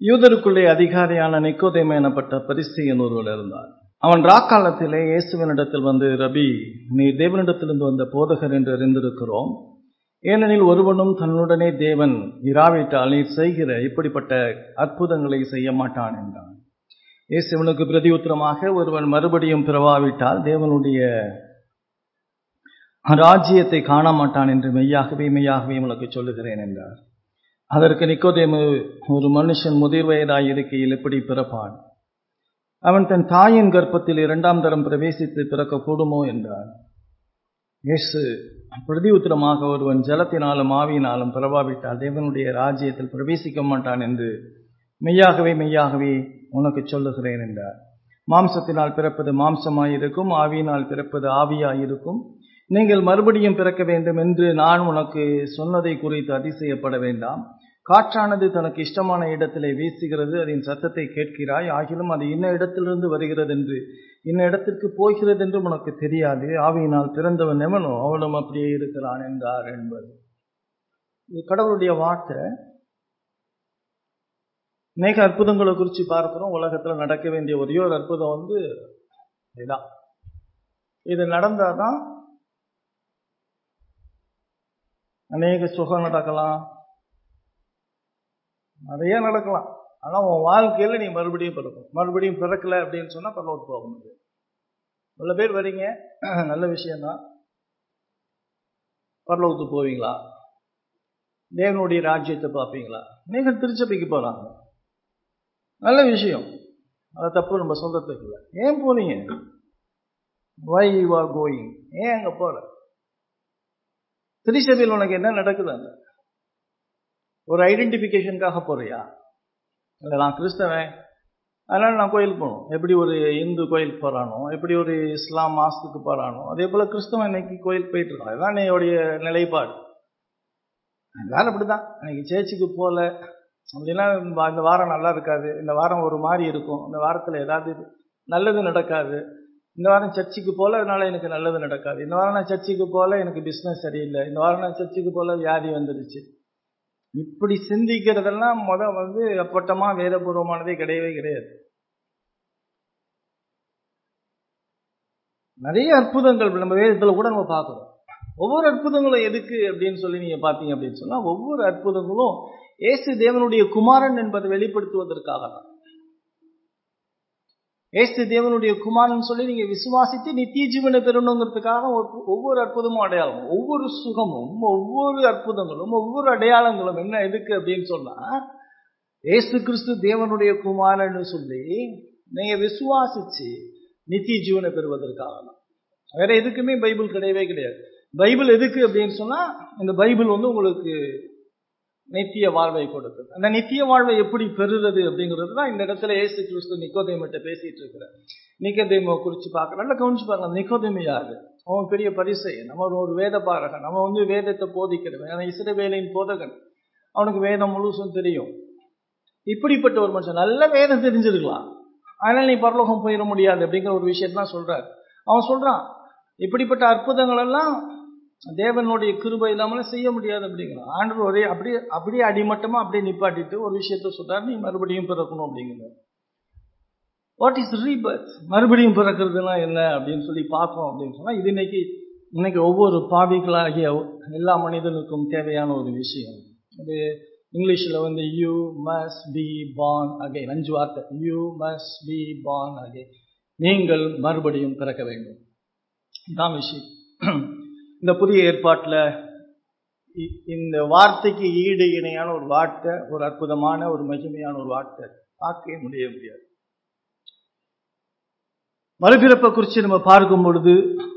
யூதருக்குள்ளே அதிகாரியான நிக்கோதேம எனப்பட்ட பரிசெயன் ஒருவர் இருந்தார் அவன் ராக்காலத்திலே இயேசுவனிடத்தில் வந்து ரபி நீ தேவனிடத்திலிருந்து வந்த போதகர் என்று அறிந்திருக்கிறோம் ஏனெனில் ஒருவனும் தன்னுடனே தேவன் இராவிட்டால் நீர் செய்கிற இப்படிப்பட்ட அற்புதங்களை செய்ய மாட்டான் என்றான் இயேசுவனுக்கு பிரதியுத்தரமாக ஒருவன் மறுபடியும் பிறவாவிட்டால் தேவனுடைய ராஜ்யத்தை காண மாட்டான் என்று மெய்யாகவே மெய்யாகவே உனக்கு சொல்லுகிறேன் என்றார் அதற்கு நிக்கோதேமு ஒரு மனுஷன் முதிர் வயதாய் இருக்கையில் எப்படி பிறப்பான் அவன் தன் தாயின் கர்ப்பத்தில் இரண்டாம் தரம் பிரவேசித்து பிறக்க கூடுமோ என்றார் இயேசு பிரதியுத்தரமாக ஒருவன் ஜலத்தினாலும் ஆவியினாலும் பிறவாவிட்டால் தேவனுடைய ராஜ்யத்தில் பிரவேசிக்க மாட்டான் என்று மெய்யாகவே மெய்யாகவே உனக்கு சொல்லுகிறேன் என்றார் மாம்சத்தினால் பிறப்பது மாம்சமாயிருக்கும் ஆவியினால் பிறப்பது ஆவியாயிருக்கும் நீங்கள் மறுபடியும் பிறக்க வேண்டும் என்று நான் உனக்கு சொன்னதை குறித்து அதிசயப்பட வேண்டாம் காற்றானது தனக்கு இஷ்டமான இடத்திலே வீசுகிறது அதன் சத்தத்தை கேட்கிறாய் ஆகிலும் அது இன்ன இடத்திலிருந்து வருகிறது என்று இன்ன இடத்திற்கு போகிறது என்று உனக்கு தெரியாது ஆவியினால் பிறந்தவன் எவனோ அவனும் அப்படியே இருக்கிறான் என்றார் என்பது இது கடவுளுடைய வார்த்தை அநேக அற்புதங்களை குறித்து பார்க்கிறோம் உலகத்துல நடக்க வேண்டிய ஒரே ஒரு அற்புதம் வந்து இதான் இது நடந்தாதான் அநேக சுகம் நடக்கலாம் நிறைய நடக்கலாம் ஆனா உன் வாழ்க்கையில நீ மறுபடியும் பிறக்கும் மறுபடியும் பிறக்கல அப்படின்னு சொன்னா பரலோத்து போக முடியாது இவ்வளவு பேர் வரீங்க நல்ல விஷயம்தான் பரலோகத்து போவீங்களா தேவனுடைய ராஜ்யத்தை பார்ப்பீங்களா நீங்கள் திருச்சபைக்கு போறாங்க நல்ல விஷயம் அது தப்பு நம்ம சொல்றதுக்கு இல்லை ஏன் போனீங்க வை யூ ஆர் கோயிங் ஏன் அங்க போற திருச்சபையில் உனக்கு என்ன நடக்குது அங்க ஒரு ஐடென்டிஃபிகேஷனுக்காக போறியா இல்லை நான் கிறிஸ்தவன் அதனால நான் கோயிலுக்கு போகணும் எப்படி ஒரு இந்து கோயிலுக்கு போறானோ எப்படி ஒரு இஸ்லாம் மாசத்துக்கு போறானோ அதே போல கிறிஸ்தவன் இன்னைக்கு கோயிலுக்கு போயிட்டு இருக்கான் இதுதான் என்னுடைய நிலைப்பாடு எல்லாரும் அப்படிதான் இன்னைக்கு சேர்ச்சுக்கு போகல அப்படின்னா இந்த வாரம் நல்லா இருக்காது இந்த வாரம் ஒரு மாதிரி இருக்கும் இந்த வாரத்தில் ஏதாவது நல்லது நடக்காது இந்த வாரம் சர்ச்சுக்கு போல அதனால எனக்கு நல்லது நடக்காது இந்த வாரம் நான் சர்ச்சுக்கு போல எனக்கு பிஸ்னஸ் சரியில்லை இந்த வாரம் நான் சர்ச்சுக்கு போல வியாதி வந்துடுச்சு இப்படி சிந்திக்கிறதெல்லாம் முத வந்து அப்பட்டமா வேதபூர்வமானதே கிடையவே கிடையாது நிறைய அற்புதங்கள் நம்ம வேதத்துல கூட நம்ம பார்க்கிறோம் ஒவ்வொரு அற்புதங்களும் எதுக்கு அப்படின்னு சொல்லி நீங்க பாத்தீங்க அப்படின்னு சொன்னா ஒவ்வொரு அற்புதங்களும் ஏசு தேவனுடைய குமாரன் என்பதை வெளிப்படுத்துவதற்காக தான் ஏசு தேவனுடைய குமாரன் சொல்லி நீங்க விசுவாசித்து நித்திய ஜீவனை பெறணுங்கிறதுக்காக ஒவ்வொரு அற்புதமும் அடையாளம் ஒவ்வொரு சுகமும் ஒவ்வொரு அற்புதங்களும் ஒவ்வொரு அடையாளங்களும் என்ன எதுக்கு அப்படின்னு சொன்னா ஏசு கிறிஸ்து தேவனுடைய குமாரன் சொல்லி நீங்க விசுவாசிச்சு நித்திய ஜீவனை பெறுவதற்காக தான் வேற எதுக்குமே பைபிள் கிடையவே கிடையாது பைபிள் எதுக்கு அப்படின்னு சொன்னா இந்த பைபிள் வந்து உங்களுக்கு நித்திய வாழ்வை கொடுக்குது அந்த நித்திய வாழ்வை எப்படி பெறுறது அப்படிங்கிறது தான் இந்த இடத்துல ஏசு கிறிஸ்து நிக்கோதேமிட்ட பேசிட்டு இருக்கிறார் நிக்கோதேம குறிச்சு பார்க்க நல்லா கவனிச்சு பாருங்க நிக்கோதேமி யாரு அவன் பெரிய பரிசை நம்ம ஒரு வேத பாரகன் நம்ம வந்து வேதத்தை போதிக்கிறவன் அவன் இஸ்ரவேலின் போதகன் அவனுக்கு வேதம் முழுசும் தெரியும் இப்படிப்பட்ட ஒரு மனுஷன் நல்ல வேதம் தெரிஞ்சிருக்கலாம் அதனால நீ பரலோகம் போயிட முடியாது அப்படிங்கிற ஒரு விஷயத்தான் சொல்றாரு அவன் சொல்றான் இப்படிப்பட்ட அற்புதங்கள் எல்லாம் தேவனுடைய கிருபை இல்லாமல செய்ய முடியாது அப்படிங்கிறான் ஆண்டு ஒரே அப்படியே அப்படியே அடிமட்டமா அப்படியே நிப்பாட்டிட்டு ஒரு விஷயத்த சொல்றாரு நீ மறுபடியும் பிறக்கணும் அப்படிங்கிறார் வாட் இஸ் ரீபர்த் மறுபடியும் பிறக்கிறதுனா என்ன அப்படின்னு சொல்லி பார்ப்போம் அப்படின்னு சொன்னா இது இன்னைக்கு இன்னைக்கு ஒவ்வொரு பாவிகளாகிய எல்லா மனிதனுக்கும் தேவையான ஒரு விஷயம் அது இங்கிலீஷில் வந்து யூ மஸ் பி பான் அகைன் அஞ்சு வார்த்தை யூ மஸ் பி பான் அகைன் நீங்கள் மறுபடியும் பிறக்க வேண்டும் தான் விஷயம் இந்த புதிய ஏற்பாட்டில் இந்த வார்த்தைக்கு ஈடு இணையான ஒரு வார்த்தை ஒரு அற்புதமான ஒரு மகிமையான ஒரு வார்த்தை பார்க்கவே முடிய முடியாது மறுபிறப்பை குறித்து நம்ம பார்க்கும் பொழுது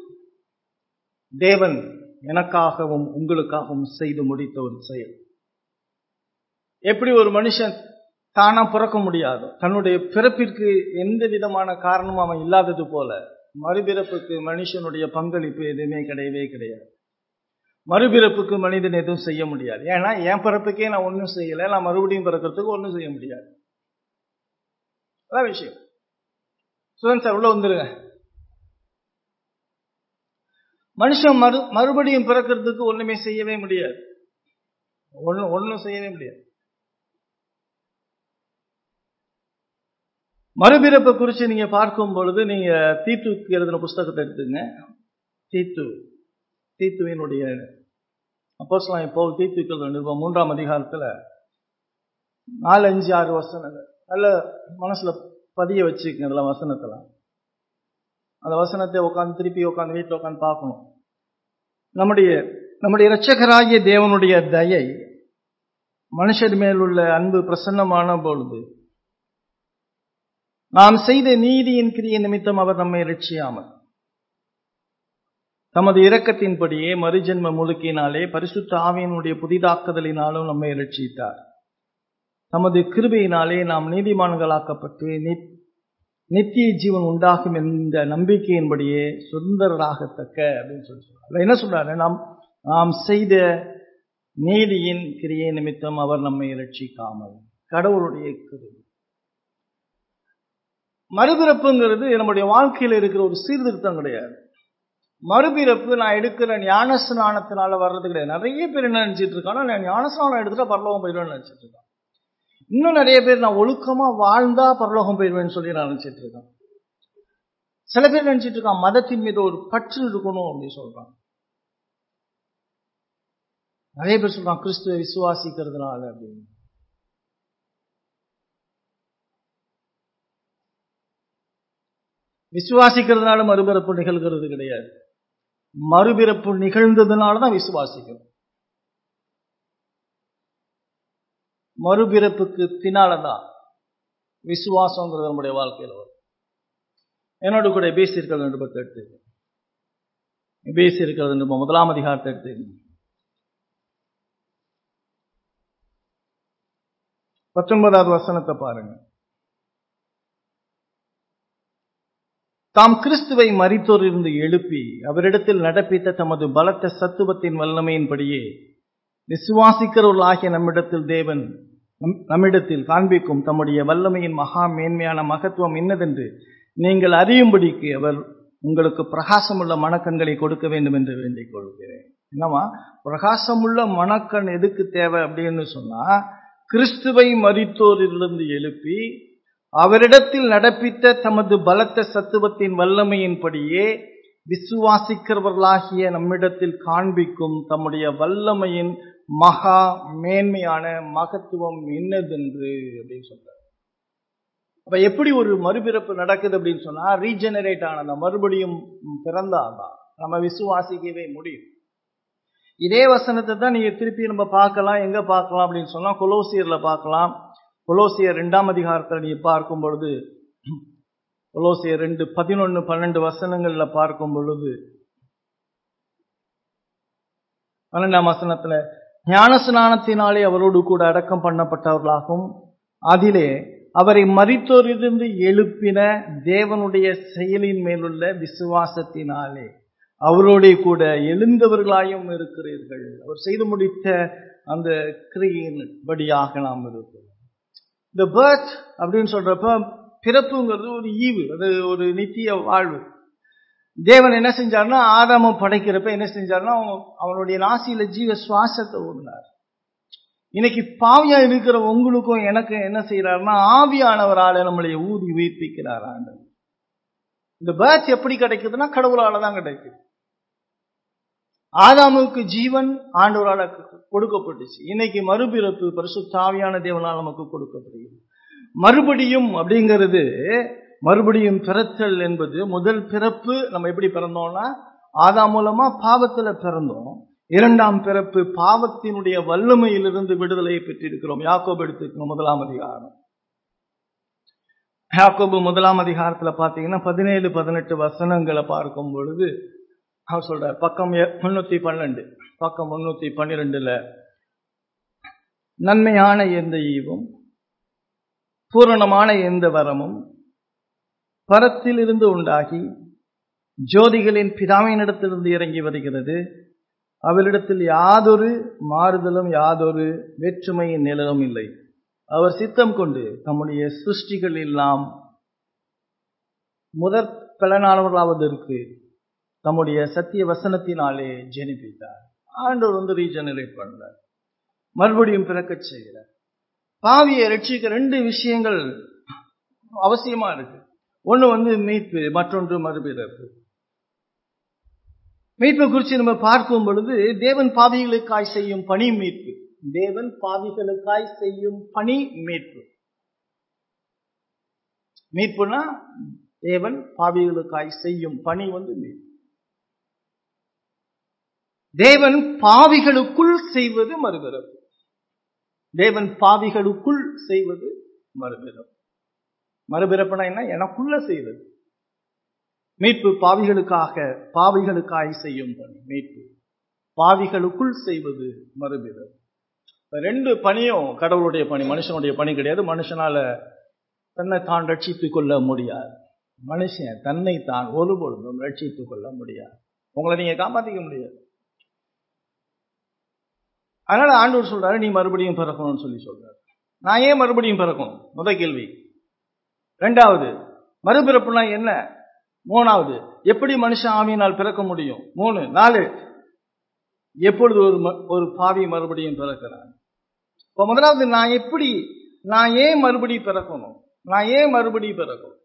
தேவன் எனக்காகவும் உங்களுக்காகவும் செய்து முடித்த ஒரு செயல் எப்படி ஒரு மனுஷன் தானா பிறக்க முடியாது தன்னுடைய பிறப்பிற்கு எந்த விதமான காரணமும் அவன் இல்லாதது போல மறுபிறப்புக்கு மனுஷனுடைய பங்களிப்பு எதுவுமே கிடையவே கிடையாது மறுபிறப்புக்கு மனிதன் எதுவும் செய்ய முடியாது ஏன்னா என் பிறப்புக்கே நான் ஒன்றும் செய்யலை நான் மறுபடியும் பிறக்கிறதுக்கு ஒன்றும் செய்ய முடியாது அதான் விஷயம் சுதன் சார் உள்ள வந்துருங்க மனுஷன் மறு மறுபடியும் பிறக்கிறதுக்கு ஒண்ணுமே செய்யவே முடியாது ஒன்றும் ஒன்றும் செய்யவே முடியாது மறுபிறப்பை குறித்து நீங்க பார்க்கும் பொழுது நீங்க தீத்துக்கு எழுதின புஸ்தகத்தை எடுத்துங்க தீத்து தீத்துவினுடைய அப்போஸ்லாம் இப்போ தீத்துக்கு எழுதின நிருபம் மூன்றாம் அதிகாரத்துல நாலு அஞ்சு ஆறு வசனங்கள் நல்ல மனசுல பதிய வச்சுக்கங்க அதில் வசனத்தெல்லாம் அந்த வசனத்தை உட்காந்து திருப்பி உட்காந்து வீட்டில் உட்காந்து பார்க்கணும் நம்முடைய நம்முடைய இரட்சகராகிய தேவனுடைய தயை மனுஷர் மேல் உள்ள அன்பு பிரசன்னமான பொழுது நாம் செய்த நீதியின் கிரிய நிமித்தம் அவர் நம்மை ரட்சியாமல் தமது இரக்கத்தின்படியே மறுஜென்ம முழுக்கினாலே பரிசுத்த ஆவியனுடைய புதிதாக்குதலினாலும் நம்மை ரட்சித்தார் தமது கிருபையினாலே நாம் நீதிமான்களாக்கப்பட்டு நித்திய ஜீவன் உண்டாகும் என்ற நம்பிக்கையின்படியே சுதந்திரராகத்தக்க அப்படின்னு சொல்லி சொல்றாரு என்ன சொல்றாரு நாம் நாம் செய்த நீதியின் கிரியை நிமித்தம் அவர் நம்மை ரட்சிக்காமல் கடவுளுடைய கிருபை மறுபிறப்புங்கிறது நம்முடைய வாழ்க்கையில் இருக்கிற ஒரு சீர்திருத்தம் கிடையாது மறுபிறப்பு நான் எடுக்கிற ஞான ஸ்நானத்தினால வர்றது கிடையாது நிறைய பேர் என்ன நினைச்சிட்டு இருக்காங்க நான் ஞான ஸ்நானம் எடுத்துட்டா பரலோகம் போயிடுவேன்னு நினைச்சிட்டு இருக்கேன் இன்னும் நிறைய பேர் நான் ஒழுக்கமா வாழ்ந்தா பரலோகம் போயிடுவேன்னு சொல்லி நான் நினைச்சிட்டு இருக்கேன் சில பேர் நினைச்சிட்டு இருக்கான் மதத்தின் மீது ஒரு பற்று இருக்கணும் அப்படின்னு சொல்றான் நிறைய பேர் சொல்றான் கிறிஸ்துவ விசுவாசிக்கிறதுனால அப்படின்னு விசுவாசிக்கிறதுனால மறுபிறப்பு நிகழ்கிறது கிடையாது மறுபிறப்பு நிகழ்ந்ததுனால தான் விசுவாசிக்கிறோம் மறுபிறப்புக்கு பின்னாலதான் விசுவாசங்கிறது நம்முடைய வாழ்க்கையில் வரும் என்னோட கூட பேசியிருக்கிறது ரெண்டு பக்கம் எடுத்து பேசியிருக்கிறது நம்ம முதலாம் அதிகாரத்தை எடுத்து பத்தொன்பதாவது வசனத்தை பாருங்க தாம் கிறிஸ்துவை மறித்தோர் இருந்து எழுப்பி அவரிடத்தில் நடப்பித்த தமது பலத்த சத்துவத்தின் வல்லமையின்படியே விசுவாசிக்கிறவர்களாகிய நம்மிடத்தில் தேவன் நம்மிடத்தில் காண்பிக்கும் தம்முடைய வல்லமையின் மகா மேன்மையான மகத்துவம் என்னதென்று நீங்கள் அறியும்படிக்கு அவர் உங்களுக்கு பிரகாசமுள்ள மனக்கண்களை கொடுக்க வேண்டும் என்று வேண்டிக் கொள்கிறேன் என்னவா பிரகாசமுள்ள மனக்கண் எதுக்கு தேவை அப்படின்னு சொன்னா கிறிஸ்துவை மறித்தோரிலிருந்து எழுப்பி அவரிடத்தில் நடப்பித்த தமது பலத்த சத்துவத்தின் வல்லமையின்படியே விசுவாசிக்கிறவர்களாகிய நம்மிடத்தில் காண்பிக்கும் தம்முடைய வல்லமையின் மகா மேன்மையான மகத்துவம் என்னதென்று அப்படின்னு சொல்றார் அப்ப எப்படி ஒரு மறுபிறப்பு நடக்குது அப்படின்னு சொன்னா ரீஜெனரேட் ஆனதா மறுபடியும் பிறந்தாதான் நம்ம விசுவாசிக்கவே முடியும் இதே வசனத்தை தான் நீங்க திருப்பி நம்ம பார்க்கலாம் எங்க பார்க்கலாம் அப்படின்னு சொன்னா கொலோசியர்ல பார்க்கலாம் கொலோசியர் ரெண்டாம் அதிகாரத்தில் நீ பார்க்கும் பொழுது கொலோசியர் ரெண்டு பதினொன்னு பன்னெண்டு வசனங்கள்ல பார்க்கும் பொழுது பன்னெண்டாம் வசனத்துல ஞான ஸ்நானத்தினாலே அவரோடு கூட அடக்கம் பண்ணப்பட்டவர்களாகவும் அதிலே அவரை மறித்தோரிலிருந்து எழுப்பின தேவனுடைய செயலின் மேலுள்ள விசுவாசத்தினாலே அவரோட கூட எழுந்தவர்களாயும் இருக்கிறீர்கள் அவர் செய்து முடித்த அந்த கிரியின் படியாக நாம் இருக்கிறோம் இந்த பேர்த் அப்படின்னு சொல்றப்ப பிறப்புங்கிறது ஒரு ஈவு அது ஒரு நித்திய வாழ்வு தேவன் என்ன செஞ்சார்னா ஆதாமம் படைக்கிறப்ப என்ன செஞ்சார்னா அவனுடைய நாசியில ஜீவ சுவாசத்தை ஓடினார் இன்னைக்கு பாவியா இருக்கிற உங்களுக்கும் எனக்கு என்ன செய்யறாருன்னா ஆவியானவரால நம்மளை ஊதி உயிர்ப்பிக்கிறார் ஆண்டவர் இந்த பேர்த் எப்படி கிடைக்குதுன்னா கடவுளால தான் கிடைக்குது ஆதாமுக்கு ஜீவன் ஆண்டவரால கொடுக்கப்பட்டுச்சு இன்னைக்கு மறுபிறப்பு பரிசுத்தாவியான தேவனால் நமக்கு கொடுக்கப்படுகிறது மறுபடியும் அப்படிங்கிறது மறுபடியும் பிறத்தல் என்பது முதல் பிறப்பு நம்ம எப்படி பிறந்தோம்னா ஆதாம் மூலமா பாவத்துல பிறந்தோம் இரண்டாம் பிறப்பு பாவத்தினுடைய வல்லமையிலிருந்து விடுதலையை பெற்றிருக்கிறோம் யாக்கோபு எடுத்துக்கணும் முதலாம் அதிகாரம் யாக்கோபு முதலாம் அதிகாரத்துல பாத்தீங்கன்னா பதினேழு பதினெட்டு வசனங்களை பார்க்கும் பொழுது அவர் சொல்றார் பக்கம் முன்னூத்தி பன்னெண்டு பக்கம் முன்னூத்தி பன்னிரெண்டுல நன்மையான எந்த ஈவும் பூரணமான எந்த வரமும் பரத்திலிருந்து உண்டாகி ஜோதிகளின் பிதாவினிடத்திலிருந்து இறங்கி வருகிறது அவரிடத்தில் யாதொரு மாறுதலும் யாதொரு வேற்றுமையின் நிலவும் இல்லை அவர் சித்தம் கொண்டு தம்முடைய சிருஷ்டிகள் எல்லாம் முதற் பலனானவர்களாவதற்கு தம்முடைய சத்திய வசனத்தினாலே ஜெனிப்பித்தார் ஆண்டவர் வந்து ரீஜெனரேட் பண்றார் மறுபடியும் பிறக்கச் செய்கிறார் பாவியை ரட்சிக்க ரெண்டு விஷயங்கள் அவசியமா இருக்கு ஒண்ணு வந்து மீட்பு மற்றொன்று மறுபிறப்பு மீட்பு குறித்து நம்ம பார்க்கும் பொழுது தேவன் பாவிகளுக்காய் செய்யும் பணி மீட்பு தேவன் பாவிகளுக்காய் செய்யும் பணி மீட்பு மீட்புனா தேவன் பாவிகளுக்காய் செய்யும் பணி வந்து மீட்பு தேவன் பாவிகளுக்குள் செய்வது மறுபிறப்பு தேவன் பாவிகளுக்குள் செய்வது மறுபிறப்பு மறுபிறப்புனா என்ன எனக்குள்ள செய்வது மீட்பு பாவிகளுக்காக பாவிகளுக்காய் செய்யும் பணி மீட்பு பாவிகளுக்குள் செய்வது மறுபிறப்பு ரெண்டு பணியும் கடவுளுடைய பணி மனுஷனுடைய பணி கிடையாது மனுஷனால தன்னை தான் ரட்சித்துக் கொள்ள முடியாது மனுஷன் தன்னை தான் ஒருபொழுதும் ரட்சித்துக் கொள்ள முடியாது உங்களை நீங்க காப்பாத்திக்க முடியாது அதனால ஆண்டவர் சொல்றாரு நீ மறுபடியும் பிறக்கணும்னு சொல்லி சொல்றாரு நான் ஏன் மறுபடியும் பிறக்கணும் முத கேள்வி ரெண்டாவது மறுபிறப்புனா என்ன மூணாவது எப்படி மனுஷன் ஆவியினால் பிறக்க முடியும் மூணு நாலு எப்பொழுது ஒரு ஒரு பாவி மறுபடியும் பிறக்கிறான் இப்ப முதலாவது நான் எப்படி நான் ஏன் மறுபடியும் பிறக்கணும் நான் ஏன் மறுபடியும் பிறக்கணும்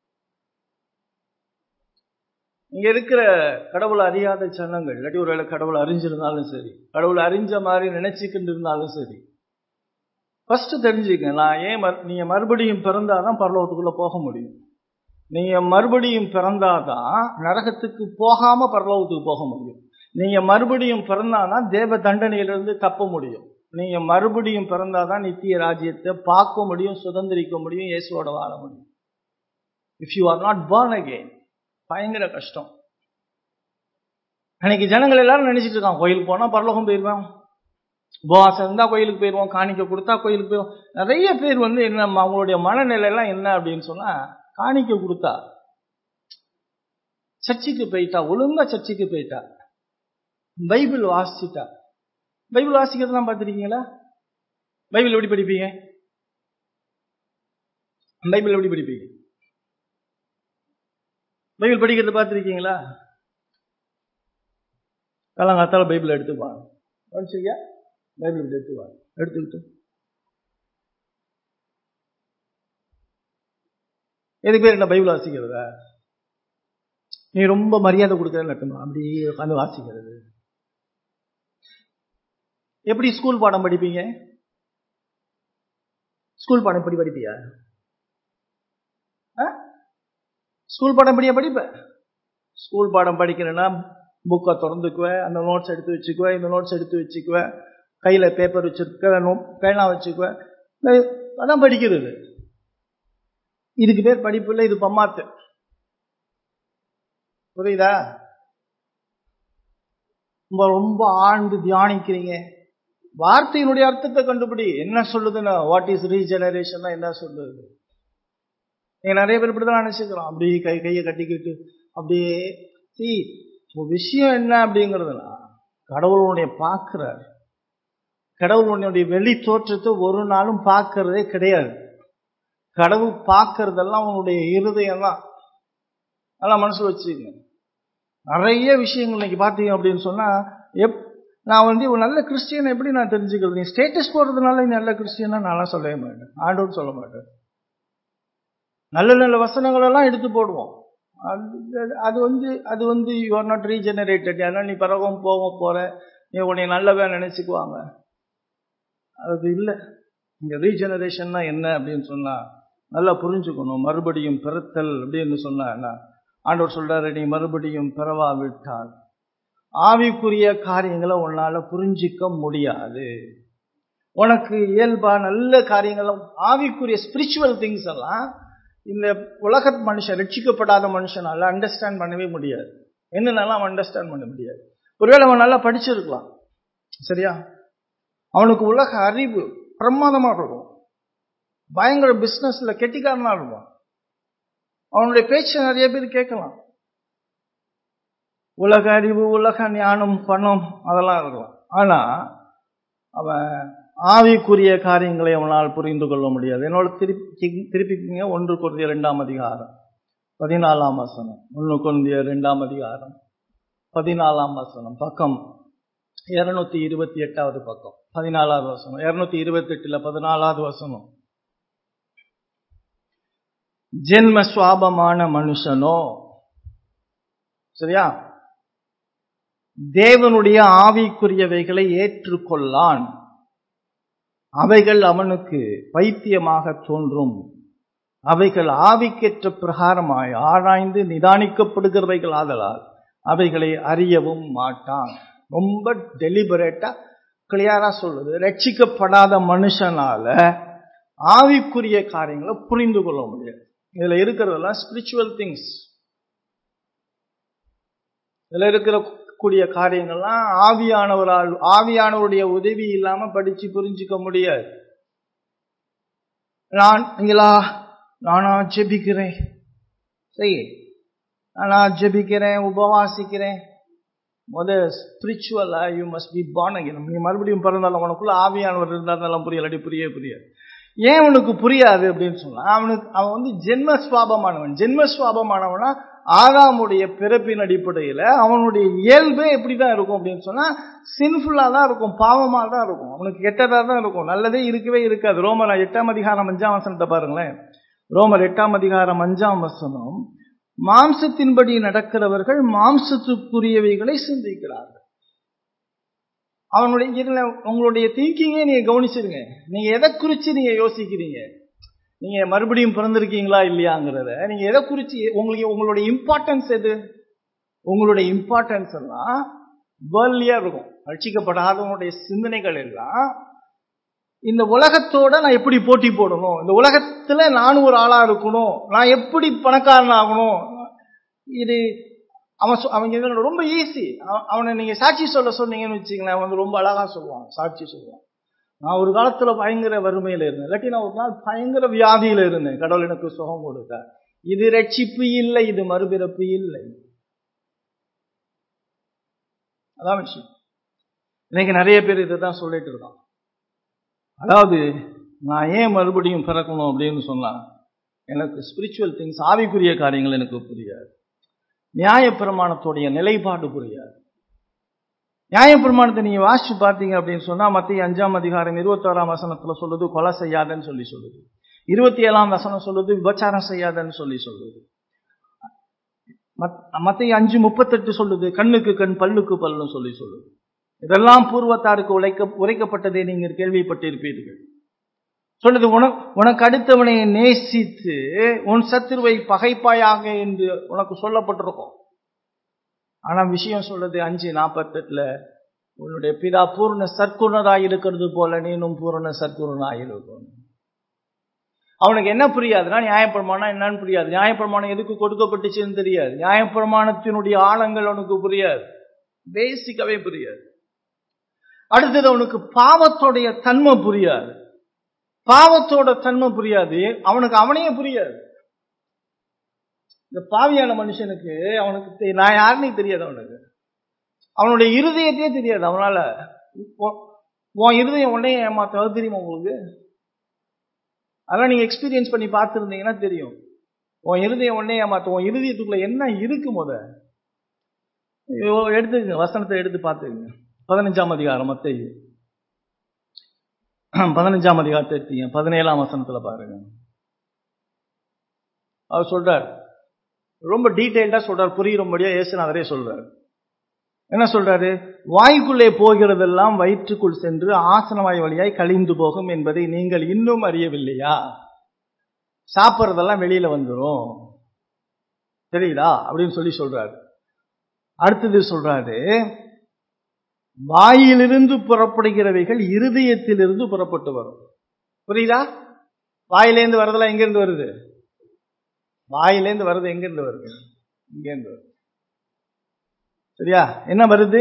இங்க இருக்கிற கடவுளை அறியாத சனங்கள் இல்லாட்டி ஒருவேளை கடவுளை அறிஞ்சிருந்தாலும் சரி கடவுளை அறிஞ்ச மாதிரி நினைச்சுக்கிட்டு இருந்தாலும் சரி ஃபர்ஸ்ட் தெரிஞ்சுக்க நான் ஏன் நீங்க மறுபடியும் பிறந்தாதான் பரலோகத்துக்குள்ள போக முடியும் நீங்க மறுபடியும் பிறந்தாதான் நரகத்துக்கு போகாம பரலோகத்துக்கு போக முடியும் நீங்க மறுபடியும் பிறந்தாதான் தேவ தண்டனையிலிருந்து தப்ப முடியும் நீங்க மறுபடியும் பிறந்தாதான் நித்திய ராஜ்யத்தை பார்க்க முடியும் சுதந்திரிக்க முடியும் இயேசுவோட வாழ முடியும் if you are not born again பயங்கர கஷ்டம் அன்னைக்கு ஜனங்கள் எல்லாரும் நினைச்சிட்டு இருக்கான் கோயிலுக்கு போனா பரலோகம் போயிருவேன் உபவாசம் இருந்தா கோயிலுக்கு போயிடுவோம் காணிக்க கொடுத்தா கோயிலுக்கு போயிடுவோம் நிறைய பேர் வந்து என்ன அவங்களுடைய மனநிலை எல்லாம் என்ன அப்படின்னு சொன்னா காணிக்க கொடுத்தா சர்ச்சுக்கு போயிட்டா ஒழுங்கா சர்ச்சுக்கு போயிட்டா பைபிள் வாசிச்சிட்டா பைபிள் வாசிக்கிறதுலாம் பார்த்துருக்கீங்களா பைபிள் எப்படி படிப்பீங்க பைபிள் எப்படி படிப்பீங்க பைபிள் படிக்கிறத பார்த்துருக்கீங்களா காலங்காத்தால பைபிள் எடுத்துப்பாங்க படிச்சிருக்கியா பைபிள் இப்படி எடுத்துவாங்க எடுத்துக்கிட்டு எது பேர் என்ன பைபிள் வாசிக்கிறதா நீ ரொம்ப மரியாதை கொடுக்குறேன்னு அர்த்தமா அப்படி உட்காந்து வாசிக்கிறது எப்படி ஸ்கூல் பாடம் படிப்பீங்க ஸ்கூல் பாடம் எப்படி படிப்பியா ஸ்கூல் பாடம் படியா படிப்ப ஸ்கூல் பாடம் படிக்கிறேன்னா புக்கை திறந்துக்குவேன் அந்த நோட்ஸ் எடுத்து வச்சுக்குவேன் இந்த நோட்ஸ் எடுத்து வச்சுக்குவேன் கையில் பேப்பர் வச்சிருக்க பேனா வச்சுக்குவேன் அதான் படிக்கிறது இதுக்கு பேர் படிப்பு இல்லை இது பம்மாத்து புரியுதா ரொம்ப ரொம்ப ஆழ்ந்து தியானிக்கிறீங்க வார்த்தையினுடைய அர்த்தத்தை கண்டுபிடி என்ன சொல்லுதுன்னா வாட் இஸ் ரீஜெனரேஷன் என்ன சொல்லுது நீங்க நிறைய பேர் இப்படிதான் நினைச்சுக்கிறோம் அப்படியே கை கையை கட்டிக்கிட்டு அப்படியே சி விஷயம் என்ன அப்படிங்கிறதுனா கடவுளுடைய பார்க்கிறார் கடவுளுடைய வெளி தோற்றத்தை ஒரு நாளும் பார்க்கறதே கிடையாது கடவுள் பார்க்கறதெல்லாம் உன்னுடைய இருதயம் தான் நல்லா மனசு வச்சுக்கங்க நிறைய விஷயங்கள் இன்னைக்கு பார்த்தீங்க அப்படின்னு சொன்னா எப் நான் வந்து ஒரு நல்ல கிறிஸ்டியன் எப்படி நான் தெரிஞ்சுக்கிறது நீ ஸ்டேட்டஸ் போடுறதுனால நீ நல்ல கிறிஸ்டியனா நான்லாம் சொல்லவே மாட்டேன் ஆண்டோடு சொல்ல மாட்டேன் நல்ல நல்ல வசனங்கள் எல்லாம் எடுத்து போடுவோம் அது வந்து அது வந்து யூ ஆர் நாட் ரீஜெனரேட்டட் ஏன்னா நீ பிறகும் போக போற நீ உன்னை நல்லவன் நினைச்சுக்குவாங்க அது இல்லை இங்க ரீஜெனரேஷன்னா என்ன அப்படின்னு சொன்னா நல்லா புரிஞ்சுக்கணும் மறுபடியும் பிறத்தல் அப்படின்னு சொன்னா ஆண்டவர் சொல்றாரு நீ மறுபடியும் பிறவா விட்டால் ஆவிக்குரிய காரியங்களை உன்னால புரிஞ்சிக்க முடியாது உனக்கு இயல்பா நல்ல காரியங்களும் ஆவிக்குரிய ஸ்பிரிச்சுவல் திங்ஸ் எல்லாம் இந்த உலக மனுஷன் ரட்சிக்கப்படாத மனுஷனால அண்டர்ஸ்டாண்ட் பண்ணவே முடியாது என்னென்னலாம் அண்டர்ஸ்டாண்ட் பண்ண முடியாது ஒருவேளை அவன் நல்லா படிச்சிருக்கலாம் சரியா அவனுக்கு உலக அறிவு பிரமாதமா இருக்கும் பயங்கர பிசினஸ்ல கெட்டிக்காரனா இருப்பான் அவனுடைய பேச்சு நிறைய பேர் கேட்கலாம் உலக அறிவு உலக ஞானம் பணம் அதெல்லாம் இருக்கலாம் ஆனா அவன் ஆவிக்குரிய காரியங்களை அவனால் புரிந்து கொள்ள முடியாது என்னோட திருப்பி திருப்பிங்க ஒன்று குருந்திய இரண்டாம் அதிகாரம் பதினாலாம் வசனம் ஒன்று குருந்திய இரண்டாம் அதிகாரம் பதினாலாம் வசனம் பக்கம் இருநூத்தி இருபத்தி எட்டாவது பக்கம் பதினாலாவது வசனம் இருநூத்தி இருபத்தி எட்டுல பதினாலாவது வசனம் ஜென்ம சுவாபமான மனுஷனோ சரியா தேவனுடைய ஆவிக்குரியவைகளை ஏற்றுக்கொள்ளான் அவைகள் அவனுக்கு பைத்தியமாக தோன்றும் அவைகள் ஆவிக்கேற்ற பிரகாரமாய் ஆராய்ந்து நிதானிக்கப்படுகிறவைகள் ஆதலால் அவைகளை அறியவும் மாட்டான் ரொம்ப டெலிபரேட்டா கிளியரா சொல்லுது ரட்சிக்கப்படாத மனுஷனால ஆவிக்குரிய காரியங்களை புரிந்து கொள்ள முடியாது இதுல இருக்கிறதெல்லாம் ஸ்பிரிச்சுவல் திங்ஸ் இதுல இருக்கிற கூடிய காரியங்கள்லாம் ஆவியானவரால் ஆவியானவருடைய உதவி இல்லாம படிச்சு புரிஞ்சுக்க முடியாது நான் நீங்களா நானா ஜெபிக்கிறேன் சரி நானா ஜெபிக்கிறேன் உபவாசிக்கிறேன் முத ஸ்பிரிச்சுவலா you must be born again நீ மறுபடியும் பிறந்தாலும் உனக்குள்ள ஆவியானவர் இருந்தாலும் புரியலடி புரிய புரியாது ஏன் அவனுக்கு புரியாது அப்படின்னு சொன்னா அவனுக்கு அவன் வந்து ஜென்ம சுவாபமானவன் ஜென்ம சுவாபமானவனா ஆதாமுடைய பிறப்பின் அடிப்படையில அவனுடைய இயல்பே எப்படிதான் இருக்கும் அப்படின்னு சொன்னா சின்ஃபுல்லா தான் இருக்கும் பாவமா தான் இருக்கும் அவனுக்கு கெட்டதா தான் இருக்கும் நல்லதே இருக்கவே இருக்காது ரோமர் எட்டாம் அதிகாரம் அஞ்சாம் வசனத்தை பாருங்களேன் ரோமர் எட்டாம் அதிகாரம் அஞ்சாம் வசனம் மாம்சத்தின்படி நடக்கிறவர்கள் மாம்சத்துக்குரியவைகளை சிந்திக்கிறார்கள் அவனுடைய இதுல உங்களுடைய திங்கிங்கே நீங்க கவனிச்சிருங்க நீங்க எதை குறிச்சு நீங்க யோசிக்கிறீங்க நீங்க மறுபடியும் பிறந்திருக்கீங்களா இல்லையாங்கிறத நீங்க எதை குறிச்சு உங்களுக்கு உங்களுடைய இம்பார்ட்டன்ஸ் எது உங்களுடைய இம்பார்ட்டன்ஸ் எல்லாம் வேர்லியா இருக்கும் ரட்சிக்கப்படாதவனுடைய சிந்தனைகள் எல்லாம் இந்த உலகத்தோட நான் எப்படி போட்டி போடணும் இந்த உலகத்துல நானும் ஒரு ஆளா இருக்கணும் நான் எப்படி பணக்காரன் ஆகணும் இது அவன் அவங்க ரொம்ப ஈஸி அவனை நீங்க சாட்சி சொல்ல சொன்னீங்கன்னு வச்சுங்களேன் அவன் வந்து ரொம்ப அழகா சொல்லுவான் சாட்சி சொல்லுவான் நான் ஒரு காலத்துல பயங்கர வறுமையில இருந்தேன் இல்லாட்டி நான் ஒரு நாள் பயங்கர வியாதியில இருந்தேன் கடவுள் எனக்கு சுகம் கொடுக்க இது ரட்சிப்பு இல்லை இது மறுபிறப்பு இல்லை அதான் விஷயம் இன்னைக்கு நிறைய பேர் இதை தான் சொல்லிட்டு இருக்கான் அதாவது நான் ஏன் மறுபடியும் பிறக்கணும் அப்படின்னு சொன்னா எனக்கு ஸ்பிரிச்சுவல் திங்ஸ் ஆவிக்குரிய காரியங்கள் எனக்கு புரியாது நியாயப்பிரமாணத்துடைய நிலைப்பாடு புரியாது நியாயப்பிரமாணத்தை நீங்க வாசிச்சு பார்த்தீங்க அப்படின்னு சொன்னா மத்திய அஞ்சாம் அதிகாரம் இருபத்தோராம் வசனத்துல சொல்லுது கொலை செய்யாதன்னு சொல்லி சொல்லுது இருபத்தி ஏழாம் வசனம் சொல்லுது விபச்சாரம் செய்யாதன்னு சொல்லி சொல்லுது மத்திய அஞ்சு முப்பத்தெட்டு சொல்லுது கண்ணுக்கு கண் பல்லுக்கு பல்லுன்னு சொல்லி சொல்லுது இதெல்லாம் பூர்வத்தாருக்கு உழைக்க உரைக்கப்பட்டதை நீங்கள் கேள்விப்பட்டிருப்பீர்கள் சொல்லுது உனக்கு உனக்கு அடுத்தவனை நேசித்து உன் சத்துருவை பகைப்பாயாக என்று உனக்கு சொல்லப்பட்டிருக்கும் ஆனா விஷயம் சொல்றது அஞ்சு நாற்பத்தெட்டுல உன்னுடைய பிதா பூர்ண சர்க்குணராய் இருக்கிறது போல நீனும் பூர்ண சர்க்குணராய் இருக்கணும் அவனுக்கு என்ன புரியாதுன்னா நியாயப்பிரமாணம் என்னன்னு புரியாது நியாயப்பிரமாணம் எதுக்கு கொடுக்கப்பட்டுச்சுன்னு தெரியாது நியாயப்பிரமாணத்தினுடைய ஆழங்கள் அவனுக்கு புரியாது பேசிக்காவே புரியாது அடுத்தது அவனுக்கு பாவத்தோடைய தன்மை புரியாது பாவத்தோட தன்மை புரியாது அவனுக்கு அவனையே புரியாது இந்த பாவியான மனுஷனுக்கு அவனுக்கு நான் யாருன்னே தெரியாது அவனுக்கு அவனுடைய இருதயத்தையே தெரியாது அவனால உன் இருதயம் உடனே ஏமாத்த தெரியுமா உங்களுக்கு அதெல்லாம் நீங்க எக்ஸ்பீரியன்ஸ் பண்ணி பார்த்துருந்தீங்கன்னா தெரியும் உன் இருதயம் உடனே ஏமாத்த உன் இருதயத்துக்குள்ள என்ன இருக்கு முத எடுத்துக்கங்க வசனத்தை எடுத்து பார்த்துக்கங்க பதினஞ்சாம் அதிகாரம் மத்திய பதினஞ்சாம் அதிகாரத்தை எடுத்தீங்க பதினேழாம் வசனத்துல பாருங்க அவர் சொல்றார் ரொம்ப டீட்டெயில்டா சொல்றார் புரியும்படியா இயேசுநாதரே சொல்றாரு என்ன சொல்றாரு வாய்க்குள்ளே போகிறதெல்லாம் வயிற்றுக்குள் சென்று ஆசனவாய் வழியாய் கழிந்து போகும் என்பதை நீங்கள் இன்னும் அறியவில்லையா சாப்பிட்றதெல்லாம் வெளியில வந்துடும் தெரியுதா அப்படின்னு சொல்லி சொல்றாரு அடுத்தது சொல்றாரு வாயிலிருந்து புறப்படுகிறவைகள் இருதயத்திலிருந்து புறப்பட்டு வரும் புரியுதா வாயிலேருந்து வரதெல்லாம் எங்கிருந்து வருது வாயிலேருந்து வருது எங்கிருந்து வருது இங்கேருந்து வருது சரியா என்ன வருது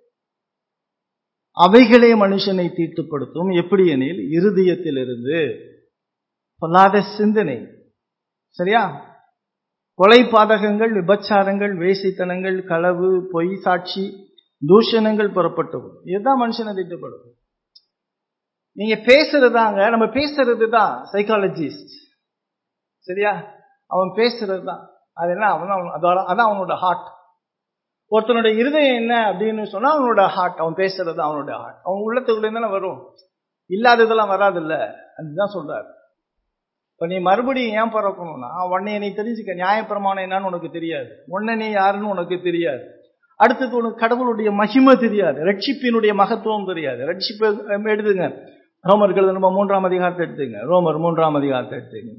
அவைகளே மனுஷனை தீட்டுப்படுத்தும் எப்படி எனில் இருதயத்திலிருந்து பொல்லாத சிந்தனை சரியா கொலை பாதகங்கள் விபச்சாரங்கள் வேசித்தனங்கள் களவு பொய் சாட்சி தூஷணங்கள் புறப்பட்டு இதுதான் மனுஷனை திட்டப்படும் நீங்க பேசுறதாங்க நம்ம பேசுறது தான் சைக்காலஜிஸ்ட் சரியா அவன் பேசுறது தான் அது என்ன அவன் அதோட அதான் அவனோட ஹார்ட் ஒருத்தனுடைய இருதயம் என்ன அப்படின்னு சொன்னா அவனோட ஹார்ட் அவன் பேசுறது அவனோட ஹார்ட் அவன் உள்ளத்துக்குள்ள தானே வரும் இல்லாததெல்லாம் வராது இல்ல அதுதான் சொல்றாரு இப்ப நீ மறுபடியும் ஏன் பிறக்கணும்னா உன்னைய நீ தெரிஞ்சுக்க நியாயப்பிரமாணம் என்னன்னு உனக்கு தெரியாது உன்னை நீ யாருன்னு உனக்கு தெரியாது அடுத்தது உனக்கு கடவுளுடைய மகிமை தெரியாது ரட்சிப்பினுடைய மகத்துவம் தெரியாது ரட்சிப்பு எடுத்துங்க ரோமர்கள் நம்ம மூன்றாம் அதிகாரத்தை எடுத்துங்க ரோமர் மூன்றாம் அதிகாரத்தை எடுத்துங்க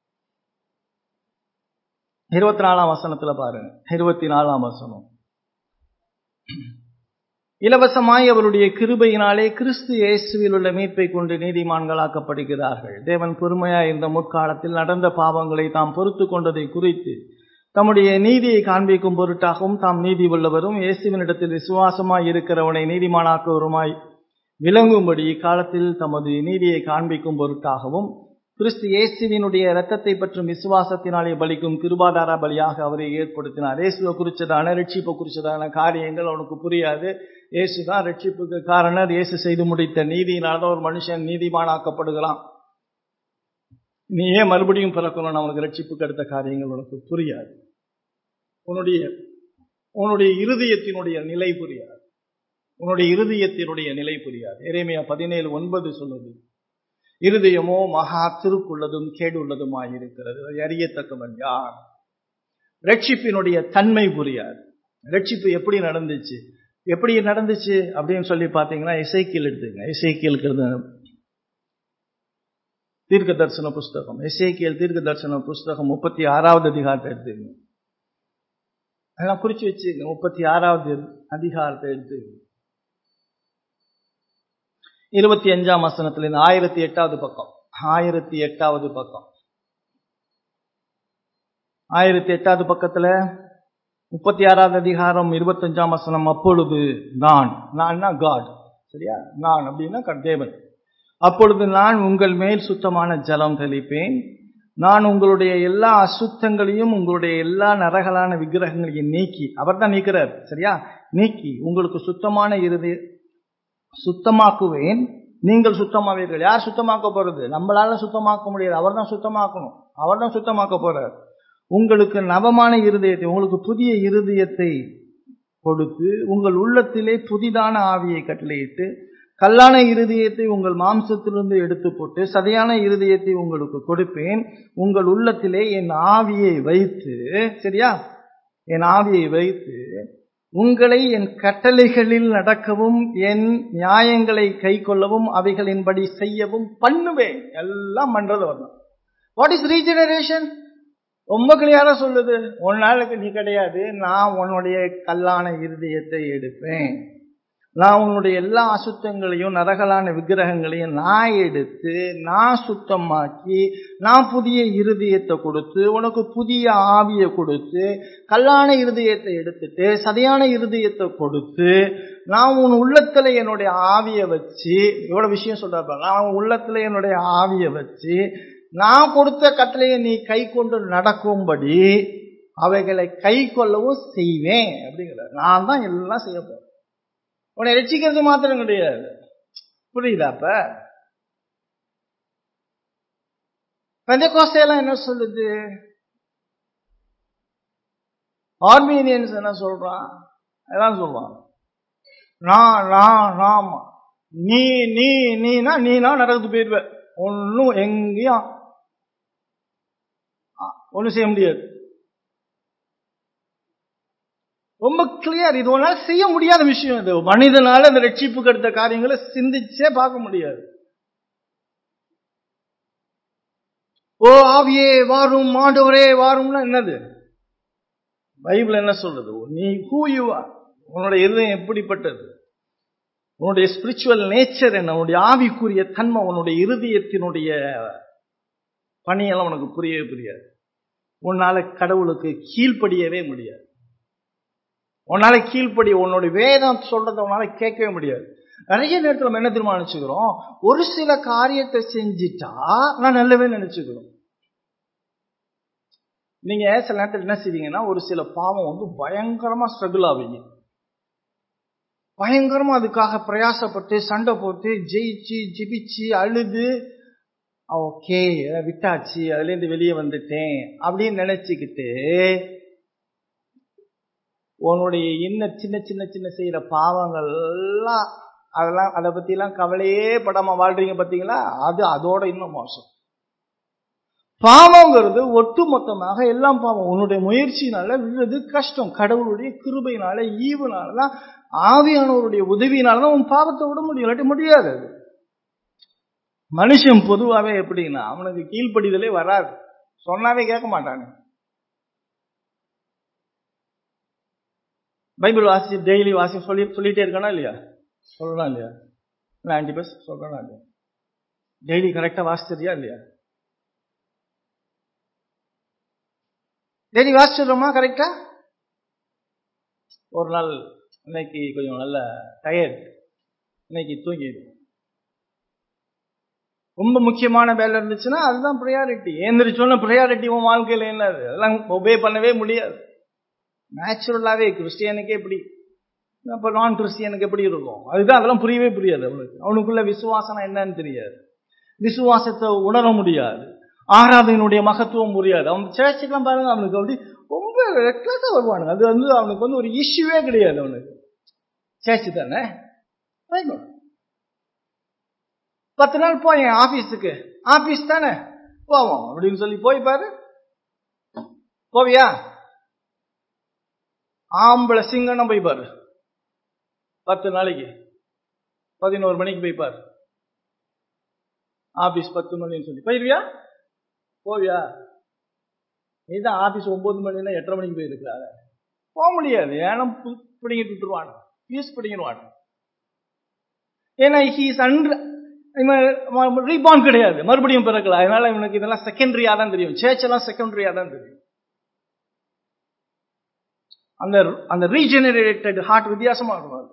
இருபத்தி நாலாம் வசனத்துல பாருங்க இருபத்தி நாலாம் வசனம் இலவசமாய் அவருடைய கிருபையினாலே கிறிஸ்து இயேசுவில் உள்ள மீட்பை கொண்டு நீதிமான்களாக்கப்படுகிறார்கள் தேவன் பொறுமையாய் இந்த முற்காலத்தில் நடந்த பாவங்களை தாம் பொறுத்து கொண்டதை குறித்து தம்முடைய நீதியை காண்பிக்கும் பொருட்டாகவும் தாம் நீதி உள்ளவரும் இயேசுவினிடத்தில் விசுவாசமாய் இருக்கிறவனை நீதிமானாக்குவருமாய் விளங்கும்படி இக்காலத்தில் தமது நீதியை காண்பிக்கும் பொருட்டாகவும் கிறிஸ்து இயேசுவினுடைய இரத்தத்தை பற்றும் விசுவாசத்தினாலே பலிக்கும் கிருபாதார பலியாக அவரை ஏற்படுத்தினார் இயேசுவை குறிச்சதான ரட்சிப்பை குறிச்சதான காரியங்கள் அவனுக்கு புரியாது இயேசு தான் ரட்சிப்புக்கு காரணர் இயேசு செய்து முடித்த நீதியினால ஒரு மனுஷன் நீதிமானாக்கப்படுகிறான் நீ ஏன் மறுபடியும் பிறக்கணும் அவனுக்கு ரட்சிப்புக்கு அடுத்த காரியங்கள் உனக்கு புரியாது உன்னுடைய உன்னுடைய இருதயத்தினுடைய நிலை புரியாது உன்னுடைய இருதயத்தினுடைய நிலை புரியாது எரேமியா பதினேழு ஒன்பது சொல்லுது இருதயமோ மகா திருக்குள்ளதும் கேடுள்ளதுமாயிருக்கிறது அறியத்தக்கவன் யார் ரட்சிப்பினுடைய தன்மை புரியாது ரட்சிப்பு எப்படி நடந்துச்சு எப்படி நடந்துச்சு அப்படின்னு சொல்லி பார்த்தீங்கன்னா இசைக்கியல் எடுத்துங்க இசைக்கியலுக்கு தீர்க்க தரிசன புஸ்தகம் இசைக்கியல் தீர்க்க தரிசன புஸ்தகம் முப்பத்தி ஆறாவது அதிகாரத்தை எடுத்துங்க அதெல்லாம் குறிச்சு வச்சுங்க முப்பத்தி ஆறாவது அதிகாரத்தை எடுத்துங்க இருபத்தி அஞ்சாம் வசனத்துல இருந்து ஆயிரத்தி எட்டாவது பக்கம் ஆயிரத்தி எட்டாவது பக்கம் ஆயிரத்தி எட்டாவது பக்கத்துல முப்பத்தி ஆறாவது அதிகாரம் இருபத்தஞ்சாம் வசனம் அப்பொழுது நான் நான் காட் சரியா நான் அப்படின்னா தேவன் அப்பொழுது நான் உங்கள் மேல் சுத்தமான ஜலம் தெளிப்பேன் நான் உங்களுடைய எல்லா அசுத்தங்களையும் உங்களுடைய எல்லா நரகலான விக்கிரகங்களையும் நீக்கி அவர் தான் நீக்கிறார் சரியா நீக்கி உங்களுக்கு சுத்தமான இறுதி சுத்தமாக்குவேன் நீங்கள் சுத்தமாவீர்கள் யார் சுத்தமாக்க போறது நம்மளால சுத்தமாக்க முடியாது அவர் தான் சுத்தமாக்கணும் அவர் தான் சுத்தமாக்க போறார் உங்களுக்கு நவமான இருதயத்தை உங்களுக்கு புதிய இருதயத்தை கொடுத்து உங்கள் உள்ளத்திலே புதிதான ஆவியை கட்டளையிட்டு கல்லான இருதயத்தை உங்கள் மாம்சத்திலிருந்து எடுத்து போட்டு சதையான இருதயத்தை உங்களுக்கு கொடுப்பேன் உங்கள் உள்ளத்திலே என் ஆவியை வைத்து சரியா என் ஆவியை வைத்து உங்களை என் கட்டளைகளில் நடக்கவும் என் நியாயங்களை கை கொள்ளவும் அவைகளின்படி செய்யவும் பண்ணுவேன் எல்லாம் பண்றது வரணும் வாட் இஸ் ரீஜெனரேஷன் ரொம்ப கிளியாரா சொல்லுது ஒரு நாளுக்கு நீ கிடையாது நான் உன்னுடைய கல்லான இருதயத்தை எடுப்பேன் நான் உன்னுடைய எல்லா அசுத்தங்களையும் நரகலான விக்கிரகங்களையும் நான் எடுத்து நான் சுத்தமாக்கி நான் புதிய இருதயத்தை கொடுத்து உனக்கு புதிய ஆவியை கொடுத்து கல்லான இருதயத்தை எடுத்துட்டு சதையான இருதயத்தை கொடுத்து நான் உன் உள்ளத்துல என்னுடைய ஆவியை வச்சு இவ்வளவு விஷயம் சொல்றாப்ப நான் உன் உள்ளத்துல என்னுடைய ஆவியை வச்சு நான் கொடுத்த கட்டளையை நீ கை கொண்டு நடக்கும்படி அவைகளை கை கொள்ளவும் செய்வேன் அப்படிங்கிற நான் தான் எல்லாம் செய்ய போறேன் உன்னை ரசிக்கிறது மாத்திரம் கிடையாது புரியுதா அப்ப பெந்தகோஸ்தையெல்லாம் என்ன சொல்லுது ஆர்மீனியன்ஸ் என்ன சொல்றான் அதான் சொல்றான் நான் நான் நாம நீ நீ நீனா நீனா நடந்து போயிடுவ ஒன்னும் எங்கேயும் ஒன்றும் செய்ய முடியாது ரொம்ப கிளியர் இது ஒன்னால செய்ய முடியாத விஷயம் இது மனிதனால அந்த ரட்சிப்புக்கு அடுத்த காரியங்களை சிந்திச்சே பார்க்க முடியாது ஓ ஆவியே வாரும் ஆண்டவரே வாரும்னா என்னது பைபிள் என்ன சொல்றது நீ ஹூ யூ ஆர் உன்னுடைய இருதயம் எப்படிப்பட்டது உன்னுடைய ஸ்பிரிச்சுவல் நேச்சர் என்ன உன்னுடைய ஆவிக்குரிய தன்மை உன்னுடைய இருதயத்தினுடைய பணியெல்லாம் உனக்கு புரியவே புரியாது உன்னால கடவுளுக்கு கீழ்ப்படியவே முடியாது உன்னால கீழ்ப்படி உன்னுடைய வேதம் சொல்றத உன்னால கேட்கவே முடியாது நிறைய நேரத்தில் நம்ம என்ன தீர்மானிச்சுக்கிறோம் ஒரு சில காரியத்தை செஞ்சிட்டா நான் நல்லவே நினைச்சுக்கிறோம் நீங்க சில நேரத்தில் என்ன செய்வீங்கன்னா ஒரு சில பாவம் வந்து பயங்கரமா ஸ்ட்ரகிள் ஆவீங்க பயங்கரமா அதுக்காக பிரயாசப்பட்டு சண்டை போட்டு ஜெயிச்சு ஜிபிச்சு அழுது ஓகே விட்டாச்சு அதுல இருந்து வெளியே வந்துட்டேன் அப்படின்னு நினைச்சுக்கிட்டு உன்னுடைய இன்னும் சின்ன சின்ன சின்ன செய்யற பாவங்கள் எல்லாம் அதெல்லாம் அதை பத்தி எல்லாம் கவலையே படாம வாழ்றீங்க பாத்தீங்களா அது அதோட இன்னும் மோசம் பாவங்கிறது ஒட்டுமொத்தமாக எல்லாம் பாவம் உன்னுடைய முயற்சியினால விழுறது கஷ்டம் கடவுளுடைய கிருபையினால ஈவுனால தான் ஆவியானவருடைய உதவியினால தான் உன் பாவத்தை விட முடியும் இல்லாட்டி முடியாது அது மனுஷன் பொதுவாகவே எப்படின்னா அவனுக்கு கீழ்ப்படிதலே வராது சொன்னாவே கேட்க மாட்டானு பைபிள் வாசி டெய்லி வாசி சொல்லி சொல்லிட்டே இருக்கானா இல்லையா சொல்லலாம் இல்லையா நைன்டி பர்சன்ட் சொல்றா இல்லையா டெய்லி கரெக்டா வாசிச்சிருயா இல்லையா டெய்லி வாசிச்சிடுறோமா கரெக்டா ஒரு நாள் இன்னைக்கு கொஞ்சம் நல்ல டயர்ட் இன்னைக்கு தூங்கிடும் ரொம்ப முக்கியமான வேலை இருந்துச்சுன்னா அதுதான் ப்ரையாரிட்டி ஏந்திரிச்சோன்னு ப்ரையாரிட்டி உன் வாழ்க்கையில் என்னது அதெல்லாம் ஒபே பண்ணவே முடியாது நேச்சுரலாகவே கிறிஸ்டியனுக்கே எப்படி அப்போ நான் கிறிஸ்டியனுக்கு எப்படி இருக்கும் அதுதான் அதெல்லாம் புரியவே புரியாது அவனுக்கு அவனுக்குள்ள விசுவாசம் என்னன்னு தெரியாது விசுவாசத்தை உணர முடியாது ஆராதனையினுடைய மகத்துவம் புரியாது அவன் சேர்ச்சுக்கெல்லாம் பாருங்க அவனுக்கு அப்படி ரொம்ப ரெக்லஸாக வருவானுங்க அது வந்து அவனுக்கு வந்து ஒரு இஷ்யூவே கிடையாது அவனுக்கு சேர்ச்சு தானே பத்து நாள் போய் ஆபீஸுக்கு ஆபீஸ் தானே போவோம் அப்படின்னு சொல்லி போய் பாரு போவியா ஆம்பளை சிங்கனம் போய் பாரு பத்து நாளைக்கு பதினோரு மணிக்கு போய் பாரு ஆபீஸ் பத்து மணின்னு சொல்லி போயிருவியா போவியா நீதான் ஆபீஸ் ஒன்பது மணினா எட்டரை மணிக்கு போயிருக்கிறாரு போக முடியாது ஏன்னா பிடிங்கிட்டு விட்டுருவான் ஃபீஸ் பிடிங்கிடுவான் ஏன்னா ஹீஸ் அன்று இவன் ரீபான் கிடையாது மறுபடியும் பிறக்கல அதனால இவனுக்கு இதெல்லாம் செகண்டரியா தான் தெரியும் சேர்ச் எல்லாம் செகண்டரியா தான் தெரியும் அந்த அந்த ரீஜெனரேட்டட் ஹார்ட் வித்தியாசமா இருக்கும்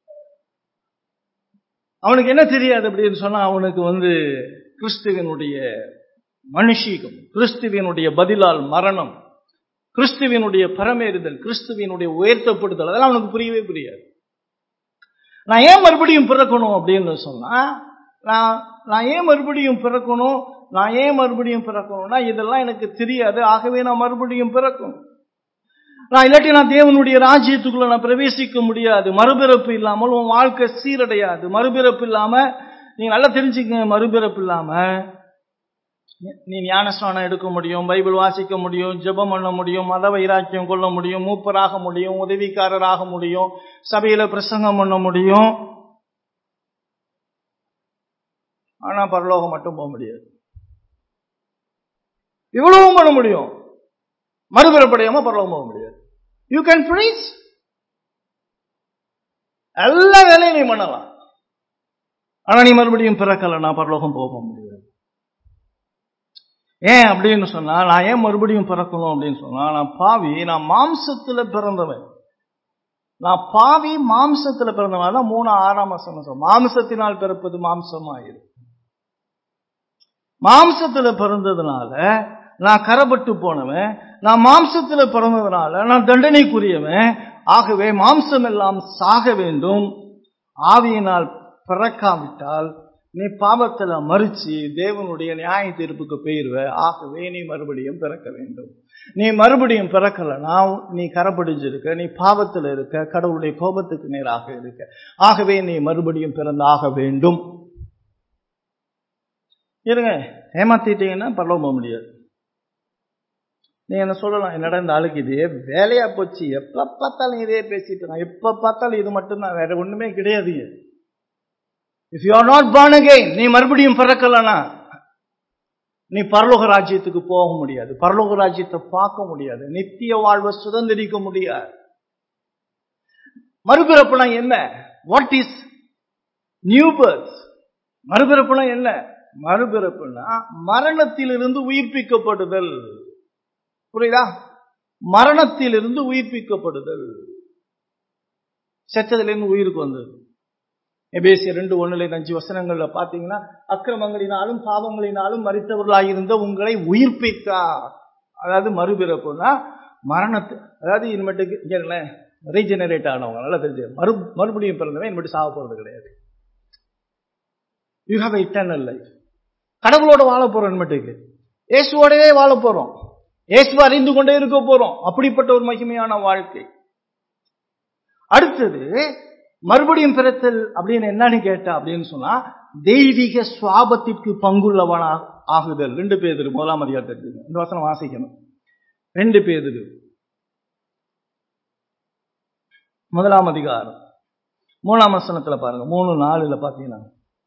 அவனுக்கு என்ன தெரியாது அப்படின்னு சொன்னா அவனுக்கு வந்து கிறிஸ்துவனுடைய மனுஷீகம் கிறிஸ்துவனுடைய பதிலால் மரணம் கிறிஸ்துவனுடைய பரமேறுதல் கிறிஸ்துவனுடைய உயர்த்தப்படுதல் அதெல்லாம் அவனுக்கு புரியவே புரியாது நான் ஏன் மறுபடியும் பிறக்கணும் அப்படின்னு சொன்னா நான் நான் ஏன் மறுபடியும் பிறக்கணும் நான் ஏன் மறுபடியும் பிறக்கணும்னா இதெல்லாம் எனக்கு தெரியாது ஆகவே நான் மறுபடியும் பிறக்கணும் நான் இல்லாட்டி நான் தேவனுடைய ராஜ்யத்துக்குள்ள நான் பிரவேசிக்க முடியாது மறுபிறப்பு இல்லாமல் உன் வாழ்க்கை சீரடையாது மறுபிறப்பு இல்லாம நீங்க நல்லா தெரிஞ்சுக்கங்க மறுபிறப்பு இல்லாம நீ ஞானஸ்நானம் எடுக்க முடியும் பைபிள் வாசிக்க முடியும் ஜெபம் பண்ண முடியும் மத வைராக்கியம் கொள்ள முடியும் மூப்பராக முடியும் உதவிக்காரராக முடியும் சபையில பிரசங்கம் பண்ண முடியும் ஆனா பரலோகம் மட்டும் போக முடியாது இவ்வளவும் பண்ண முடியும் மறுபிறப்படையாம பரலோகம் போக முடியாது யூ கேன் ப்ரீஸ் எல்லா வேலையும் நீ பண்ணலாம் ஆனா நீ மறுபடியும் பிறக்கல நான் பரலோகம் போக முடியாது ஏன் அப்படின்னு சொன்னா நான் ஏன் மறுபடியும் பிறக்கணும் அப்படின்னு சொன்னா நான் பாவி நான் மாம்சத்துல பிறந்தவன் நான் பாவி மாம்சத்துல பிறந்தவன் தான் மூணு ஆறாம் வசனம் மாம்சத்தினால் பிறப்பது மாம்சமாயிரு மாம்சத்துல பிறந்ததுனால நான் கரப்பட்டு போனவன் நான் மாம்சத்துல பிறந்ததுனால நான் தண்டனைக்குரியவன் ஆகவே மாம்சம் எல்லாம் சாக வேண்டும் ஆவியினால் பிறக்காவிட்டால் நீ பாவத்துல மறிச்சு தேவனுடைய நியாய தீர்ப்புக்கு போயிருவ ஆகவே நீ மறுபடியும் பிறக்க வேண்டும் நீ மறுபடியும் பிறக்கலனா நீ கரப்படிஞ்சிருக்க நீ பாவத்துல இருக்க கடவுளுடைய கோபத்துக்கு நேராக இருக்க ஆகவே நீ மறுபடியும் பிறந்தாக வேண்டும் இருங்க ஏமாத்திட்டீங்கன்னா பரலோகம் போக முடியாது நீ என்ன சொல்லலாம் என்னடா இந்த ஆளுக்கு இதே வேலையா போச்சு எப்ப பார்த்தாலும் இதே பேசிட்டு இருக்கான் எப்ப பார்த்தாலும் இது மட்டும்தான் வேற ஒண்ணுமே கிடையாது if you are not born again நீ மறுபடியும் பிறக்கலனா நீ பரலோக ராஜ்யத்துக்கு போக முடியாது பரலோக ராஜ்யத்தை பார்க்க முடியாது நித்திய வாழ்வை சுதந்திரிக்க முடியாது மறுபிறப்புனா என்ன வாட் இஸ் நியூ பர்த் மறுபிறப்புனா என்ன மறுபிறப்புனா மரணத்திலிருந்து உயிர்ப்பிக்கப்படுதல் புரியுதா மரணத்திலிருந்து உயிர்ப்பிக்கப்படுதல் செத்ததிலிருந்து உயிருக்கு வந்தது எபேசிய ரெண்டு ஒண்ணுல அஞ்சு வசனங்கள்ல பாத்தீங்கன்னா அக்கிரமங்களினாலும் பாவங்களினாலும் மறித்தவர்களாயிருந்த உங்களை உயிர்ப்பித்தார் அதாவது மறுபிறப்புனா மரணத்து அதாவது இனிமேட்டுக்கு ரீஜெனரேட் ஆனவங்க நல்லா தெரிஞ்சு மறு மறுபடியும் பிறந்தவன் இனிமேட்டு சாக போறது கிடையாது யூ ஹாவ் இட்டர்னல் லைஃப் கடவுளோட வாழ போறோம் இனிமேட்டுக்கு இயேசுவோடவே வாழ போறோம் இயேசுவை அறிந்து கொண்டே இருக்க போறோம் அப்படிப்பட்ட ஒரு மகிமையான வாழ்க்கை அடுத்தது மறுபடியும் பிறத்தல் அப்படின்னு என்னன்னு கேட்டா அப்படின்னு சொன்னா தெய்வீக சுவாபத்திற்கு பங்குள்ளவனா ஆகுதல் ரெண்டு பேர் முதலாம் அதிகாரத்தை எடுத்துக்கங்க. இந்த வசனம் வாசிக்கணும் ரெண்டு பேர் முதலாம் அதிகாரம் மூணாம் வசனத்துல பாருங்க மூணு நாலுல பாத்தீங்கன்னா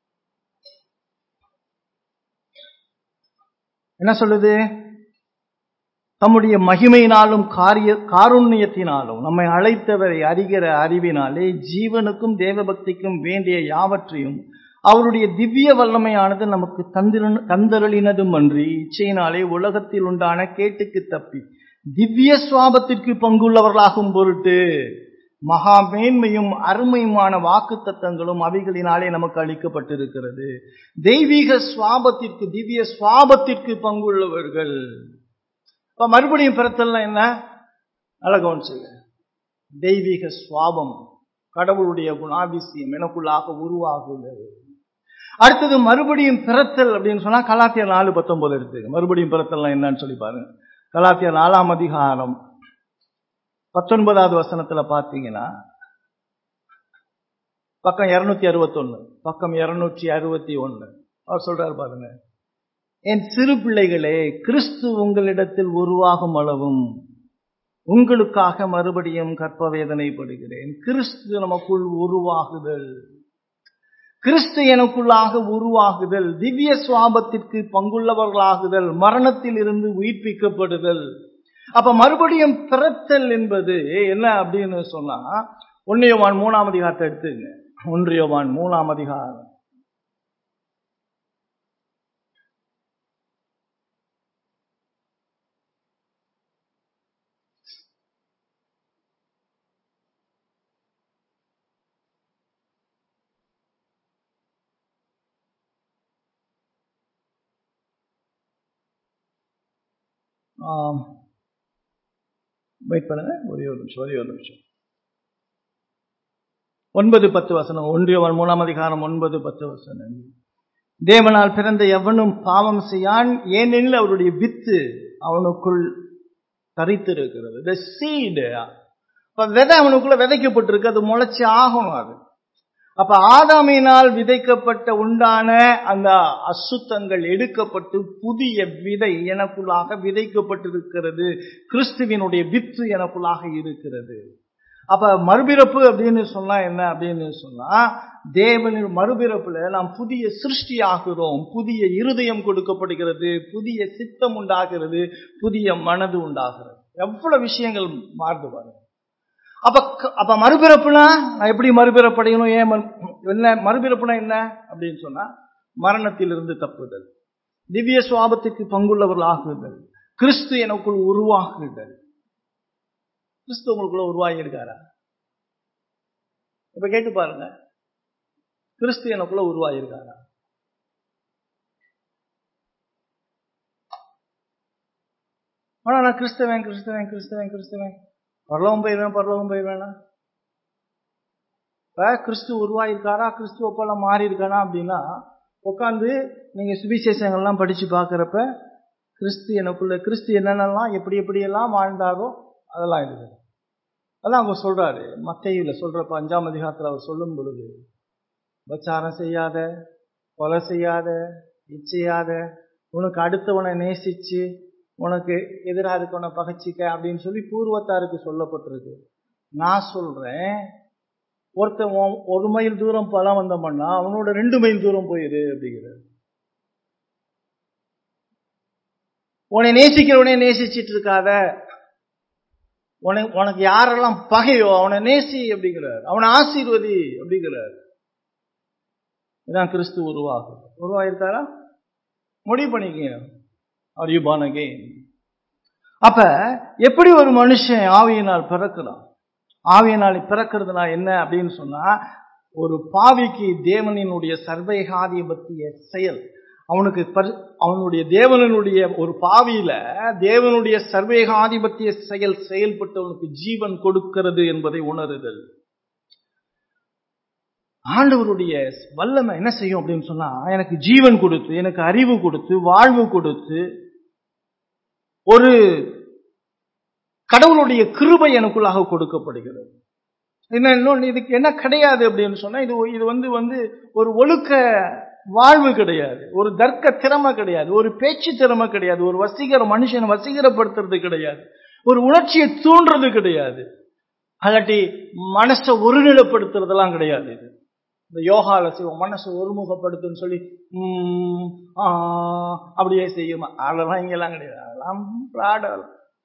என்ன சொல்லுது தம்முடைய மகிமையினாலும் காரிய காருண்யத்தினாலும் நம்மை அழைத்தவரை அறிகிற அறிவினாலே ஜீவனுக்கும் தேவபக்திக்கும் வேண்டிய யாவற்றையும் அவருடைய திவ்ய வல்லமையானது நமக்கு தந்திர- தந்தருளினதும் அன்றி இச்சையினாலே உலகத்தில் உண்டான கேட்டுக்கு தப்பி திவ்ய சுவாபத்திற்கு பங்குள்ளவர்களாகும் பொருட்டு மகா மேன்மையும் அருமையுமான வாக்கு தத்தங்களும் அவைகளினாலே நமக்கு அளிக்கப்பட்டிருக்கிறது தெய்வீக சுவாபத்திற்கு திவ்ய சுவாபத்திற்கு பங்குள்ளவர்கள் இப்ப மறுபடியும் பிறத்தல்னா என்ன நல்ல கவனிச்சுங்க தெய்வீக சுவாபம் கடவுளுடைய குணாதிசயம் எனக்குள்ளாக உருவாகுகிறது அடுத்தது மறுபடியும் பிறத்தல் அப்படின்னு சொன்னா கலாத்தியர் நாலு பத்தொன்பது எடுத்துங்க மறுபடியும் பிறத்தல்னா என்னன்னு சொல்லி பாருங்க கலாத்தியர் நாலாம் அதிகாரம் பத்தொன்பதாவது வசனத்துல பார்த்தீங்கன்னா பக்கம் இருநூத்தி அறுபத்தொன்னு பக்கம் இருநூற்றி அறுபத்தி ஒன்னு அவர் சொல்றாரு பாருங்க என் சிறு பிள்ளைகளே கிறிஸ்து உங்களிடத்தில் உருவாகும் அளவும் உங்களுக்காக மறுபடியும் கற்ப வேதனைப்படுகிறேன் கிறிஸ்து நமக்குள் உருவாகுதல் கிறிஸ்து எனக்குள்ளாக உருவாகுதல் திவ்ய சுவாபத்திற்கு பங்குள்ளவர்களாகுதல் மரணத்தில் இருந்து உயிர்ப்பிக்கப்படுதல் அப்ப மறுபடியும் பிறத்தல் என்பது என்ன அப்படின்னு சொன்னா ஒன்றியவான் மூணாம் அதிகாரத்தை எடுத்துங்க ஒன்றியவான் மூணாம் அதிகாரம் வெயிட் பண்ணுங்க ஒரே ஒரு நிமிஷம் ஒரே ஒரு நிமிஷம் ஒன்பது பத்து வசனம் ஒன்றியவன் மூணாம் அதிகாரம் ஒன்பது பத்து வசனம் தேவனால் பிறந்த எவனும் பாவம் செய்யான் ஏனெனில் அவருடைய வித்து அவனுக்குள் தரித்திருக்கிறது the seed அப்ப விதை அவனுக்குள்ள விதைக்கப்பட்டிருக்கு அது முளைச்சு ஆகணும் அது அப்ப ஆதாமினால் விதைக்கப்பட்ட உண்டான அந்த அசுத்தங்கள் எடுக்கப்பட்டு புதிய விதை எனக்குள்ளாக விதைக்கப்பட்டிருக்கிறது கிறிஸ்துவினுடைய வித்து எனக்குள்ளாக இருக்கிறது அப்ப மறுபிறப்பு அப்படின்னு சொன்னா என்ன அப்படின்னு சொன்னா தேவனின் மறுபிறப்புல நாம் புதிய சிருஷ்டி ஆகிறோம் புதிய இருதயம் கொடுக்கப்படுகிறது புதிய சித்தம் உண்டாகிறது புதிய மனது உண்டாகிறது எவ்வளவு விஷயங்கள் மாறுது பாருங்க அப்ப க- அப்ப மறுபிறப்புனா நான் எப்படி மறுபிறப்படையணும் ஏன் மறு- என்ன மறுபிறப்புனா என்ன அப்படின்னு சொன்னா மரணத்திலிருந்து தப்புதல் திவ்ய சுவாபத்துக்கு பங்குள்ளவர்கள் ஆகுதல் கிறிஸ்து எனக்குள் உருவாகுதல் கிறிஸ்து உங்களுக்குள்ள உருவாகி இருக்காரா இப்ப கேட்டு பாருங்க கிறிஸ்து எனக்குள்ள உருவாகி இருக்காரா ஆனா நான் கிறிஸ்தவன் கிறிஸ்தவன் கிறிஸ்தவன் கிறிஸ்தவன் பரலோகம் போயிருவேன் பரலோகம் போயிருவேனா இப்ப கிறிஸ்து உருவாயிருக்காரா கிறிஸ்துவ போல மாறி இருக்கானா அப்படின்னா உட்காந்து நீங்க சுவிசேஷங்கள்லாம் படிச்சு பார்க்கறப்ப கிறிஸ்து எனக்குள்ள கிறிஸ்து என்னென்னலாம் எப்படி எப்படியெல்லாம் வாழ்ந்தாரோ அதெல்லாம் இருக்குது அதான் அவங்க சொல்றாரு மத்தையில சொல்றப்ப அஞ்சாம் அதிகாரத்துல அவர் சொல்லும் பொழுது உபச்சாரம் செய்யாத கொலை செய்யாத இச்சையாத உனக்கு அடுத்தவனை நேசிச்சு உனக்கு எதிராக இருக்கவனை பகைச்சிக்க அப்படின்னு சொல்லி பூர்வத்தாருக்கு சொல்லப்பட்டிருக்கு நான் சொல்றேன் ஒருத்தன் உன் ஒரு மைல் தூரம் பலம் வந்தோம்னா அவனோட ரெண்டு மைல் தூரம் போயிரு அப்படிங்கிறார் உன்னை நேசிக்கிறவனே நேசிச்சிட்டு இருக்காத உனக்கு உனக்கு யாரெல்லாம் பகையோ அவனை நேசி அப்படிங்கிறார் அவனை ஆசீர்வதி அப்படிங்கிறார் இதான் கிறிஸ்து உருவாகும் உருவாயிருக்காரா முடிவு பண்ணிக்கங்க ஆர் யூ born again அப்ப எப்படி ஒரு மனுஷன் ஆவியினால் பிறக்கிறான் ஆவியினால் பிறக்கிறதுனா என்ன அப்படின்னு சொன்னா ஒரு பாவிக்கு தேவனினுடைய சர்வேகாதிபத்திய செயல் அவனுக்கு பரி- அவனுடைய தேவனுடைய ஒரு பாவியில தேவனுடைய சர்வேகாதிபத்திய செயல் செயல்பட்டு அவனுக்கு ஜீவன் கொடுக்கிறது என்பதை உணருதல் ஆண்டவருடைய வல்லமை என்ன செய்யும் அப்படின்னு சொன்னா எனக்கு ஜீவன் கொடுத்து எனக்கு அறிவு கொடுத்து வாழ்வு கொடுத்து ஒரு கடவுளுடைய கிருபை எனக்குள்ளாக கொடுக்கப்படுகிறது என்ன இன்னொன்று இதுக்கு என்ன கிடையாது அப்படின்னு சொன்னா இது இது வந்து வந்து ஒரு ஒழுக்க வாழ்வு கிடையாது ஒரு தர்க்க திறமை கிடையாது ஒரு பேச்சு திறமை கிடையாது ஒரு வசீகர மனுஷனை வசீகரப்படுத்துறது கிடையாது ஒரு உணர்ச்சியை தூண்டுறது கிடையாது அல்லாட்டி மனசை ஒருநிலைப்படுத்துறதெல்லாம் கிடையாது இது இந்த யோகால செய்வோம் மனசை ஒருமுகப்படுத்துன்னு சொல்லி உம், ஆ, அப்படியே செய்யும் அதெல்லாம் இங்கெல்லாம் கிடையாது அதெல்லாம் பிராடல்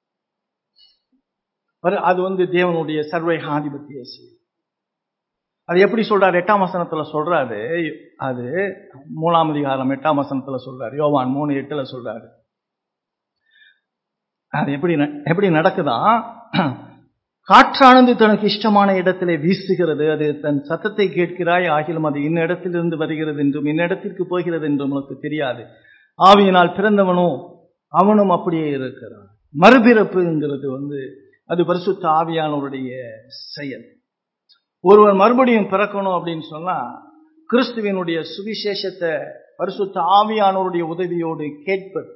அது வந்து தேவனுடைய சர்வை ஆதிபத்திய செய்யும் அது எப்படி சொல்றாரு எட்டாம் வசனத்துல சொல்றாரு அது மூணாம் அதிகாரம் எட்டாம் வசனத்துல சொல்றாரு யோவான் மூணு எட்டுல சொல்றாரு அது எப்படி ந- எப்படி நடக்குதா காற்றானது தனக்கு இஷ்டமான இடத்திலே வீசுகிறது அது தன் சத்தத்தை கேட்கிறாய் ஆகிலும் அது இன்ன இடத்திலிருந்து வருகிறது என்றும் இன்ன இடத்திற்கு போகிறது என்றும் உனக்கு தெரியாது ஆவியினால் பிறந்தவனோ அவனும் அப்படியே இருக்கிறான் மறுபிறப்புங்கிறது வந்து அது பரிசுத்த ஆவியானவருடைய செயல் ஒருவர் மறுபடியும் பிறக்கணும் அப்படின்னு சொன்னா கிறிஸ்துவினுடைய சுவிசேஷத்தை பரிசுத்த ஆவியானவருடைய உதவியோடு கேட்பது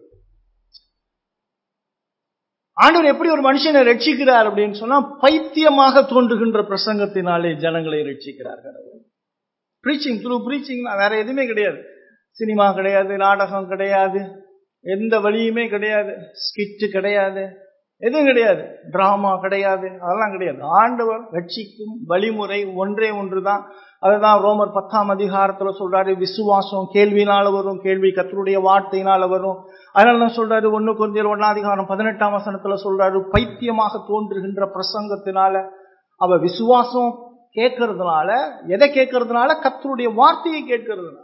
ஆண்டவர் எப்படி ஒரு மனுஷனை ரட்சிக்கிறார் அப்படின்னு சொன்னா பைத்தியமாக தோன்றுகின்ற பிரசங்கத்தினாலே ஜனங்களை ரட்சிக்கிறார் கடவுள் ப்ரீச்சிங் த்ரூ ப்ரீச்சிங் வேற எதுவுமே கிடையாது சினிமா கிடையாது நாடகம் கிடையாது எந்த வழியுமே கிடையாது ஸ்கிட்டு கிடையாது எதுவும் கிடையாது டிராமா கிடையாது அதெல்லாம் கிடையாது ஆண்டவர் ரட்சிக்கும் வழிமுறை ஒன்றே ஒன்றுதான் அதுதான் ரோமர் பத்தாம் அதிகாரத்துல சொல்றாரு விசுவாசம் கேள்வினால வரும் கேள்வி கத்தருடைய வார்த்தையினால வரும் அதனால தான் சொல்றாரு ஒண்ணு கொஞ்சம் ஒன்னாம் அதிகாரம் பதினெட்டாம் வசனத்துல சொல்றாரு பைத்தியமாக தோன்றுகின்ற பிரசங்கத்தினால அவ விசுவாசம் கேட்கறதுனால எதை கேட்கறதுனால கத்தருடைய வார்த்தையை கேட்கறதுனால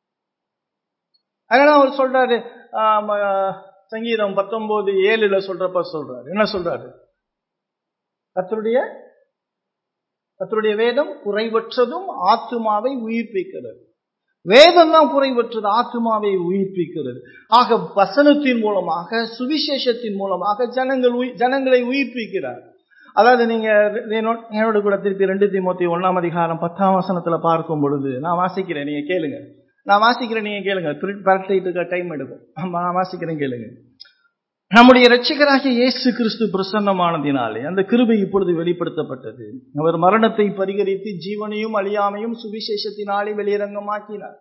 அதனால அவர் சொல்றாரு ஆம், ஆஹ், சங்கீதம் பத்தொன்பது ஏழுல சொல்றப்ப சொல்றாரு என்ன சொல்றாரு கத்தருடைய கத்தருடைய வேதம் குறைவற்றதும் ஆத்துமாவை உயிர்ப்பிக்கிறது வேதம் தான் குறைவற்றது ஆத்துமாவை உயிர்ப்பிக்கிறது ஆக வசனத்தின் மூலமாக சுவிசேஷத்தின் மூலமாக ஜனங்கள் உயி- ஜனங்களை உயிர்ப்பிக்கிறார் அதாவது நீங்க என்னோட என்னோட கூட திருப்பி ரெண்டு தீமோத்தி ஒண்ணாம் அதிகாரம் பத்தாம் வசனத்துல பார்க்கும் பொழுது நான் வாசிக்கிறேன் நீங்க கேளுங்க நான் வாசிக்கிறேன் நீங்க கேளுங்க பரட்டிட்டு இருக்க டைம் எடுக்கும் ஆமா, நான் வாசிக்கிறேன் கேளுங்க நம்முடைய இரட்சகராகிய இயேசு கிறிஸ்து பிரசன்னமானதினாலே அந்த கிருபை இப்பொழுது வெளிப்படுத்தப்பட்டது அவர் மரணத்தை பரிகரித்து ஜீவனையும் அழியாமையும் சுவிசேஷத்தினாலே வெளியரங்கமாக்கினார்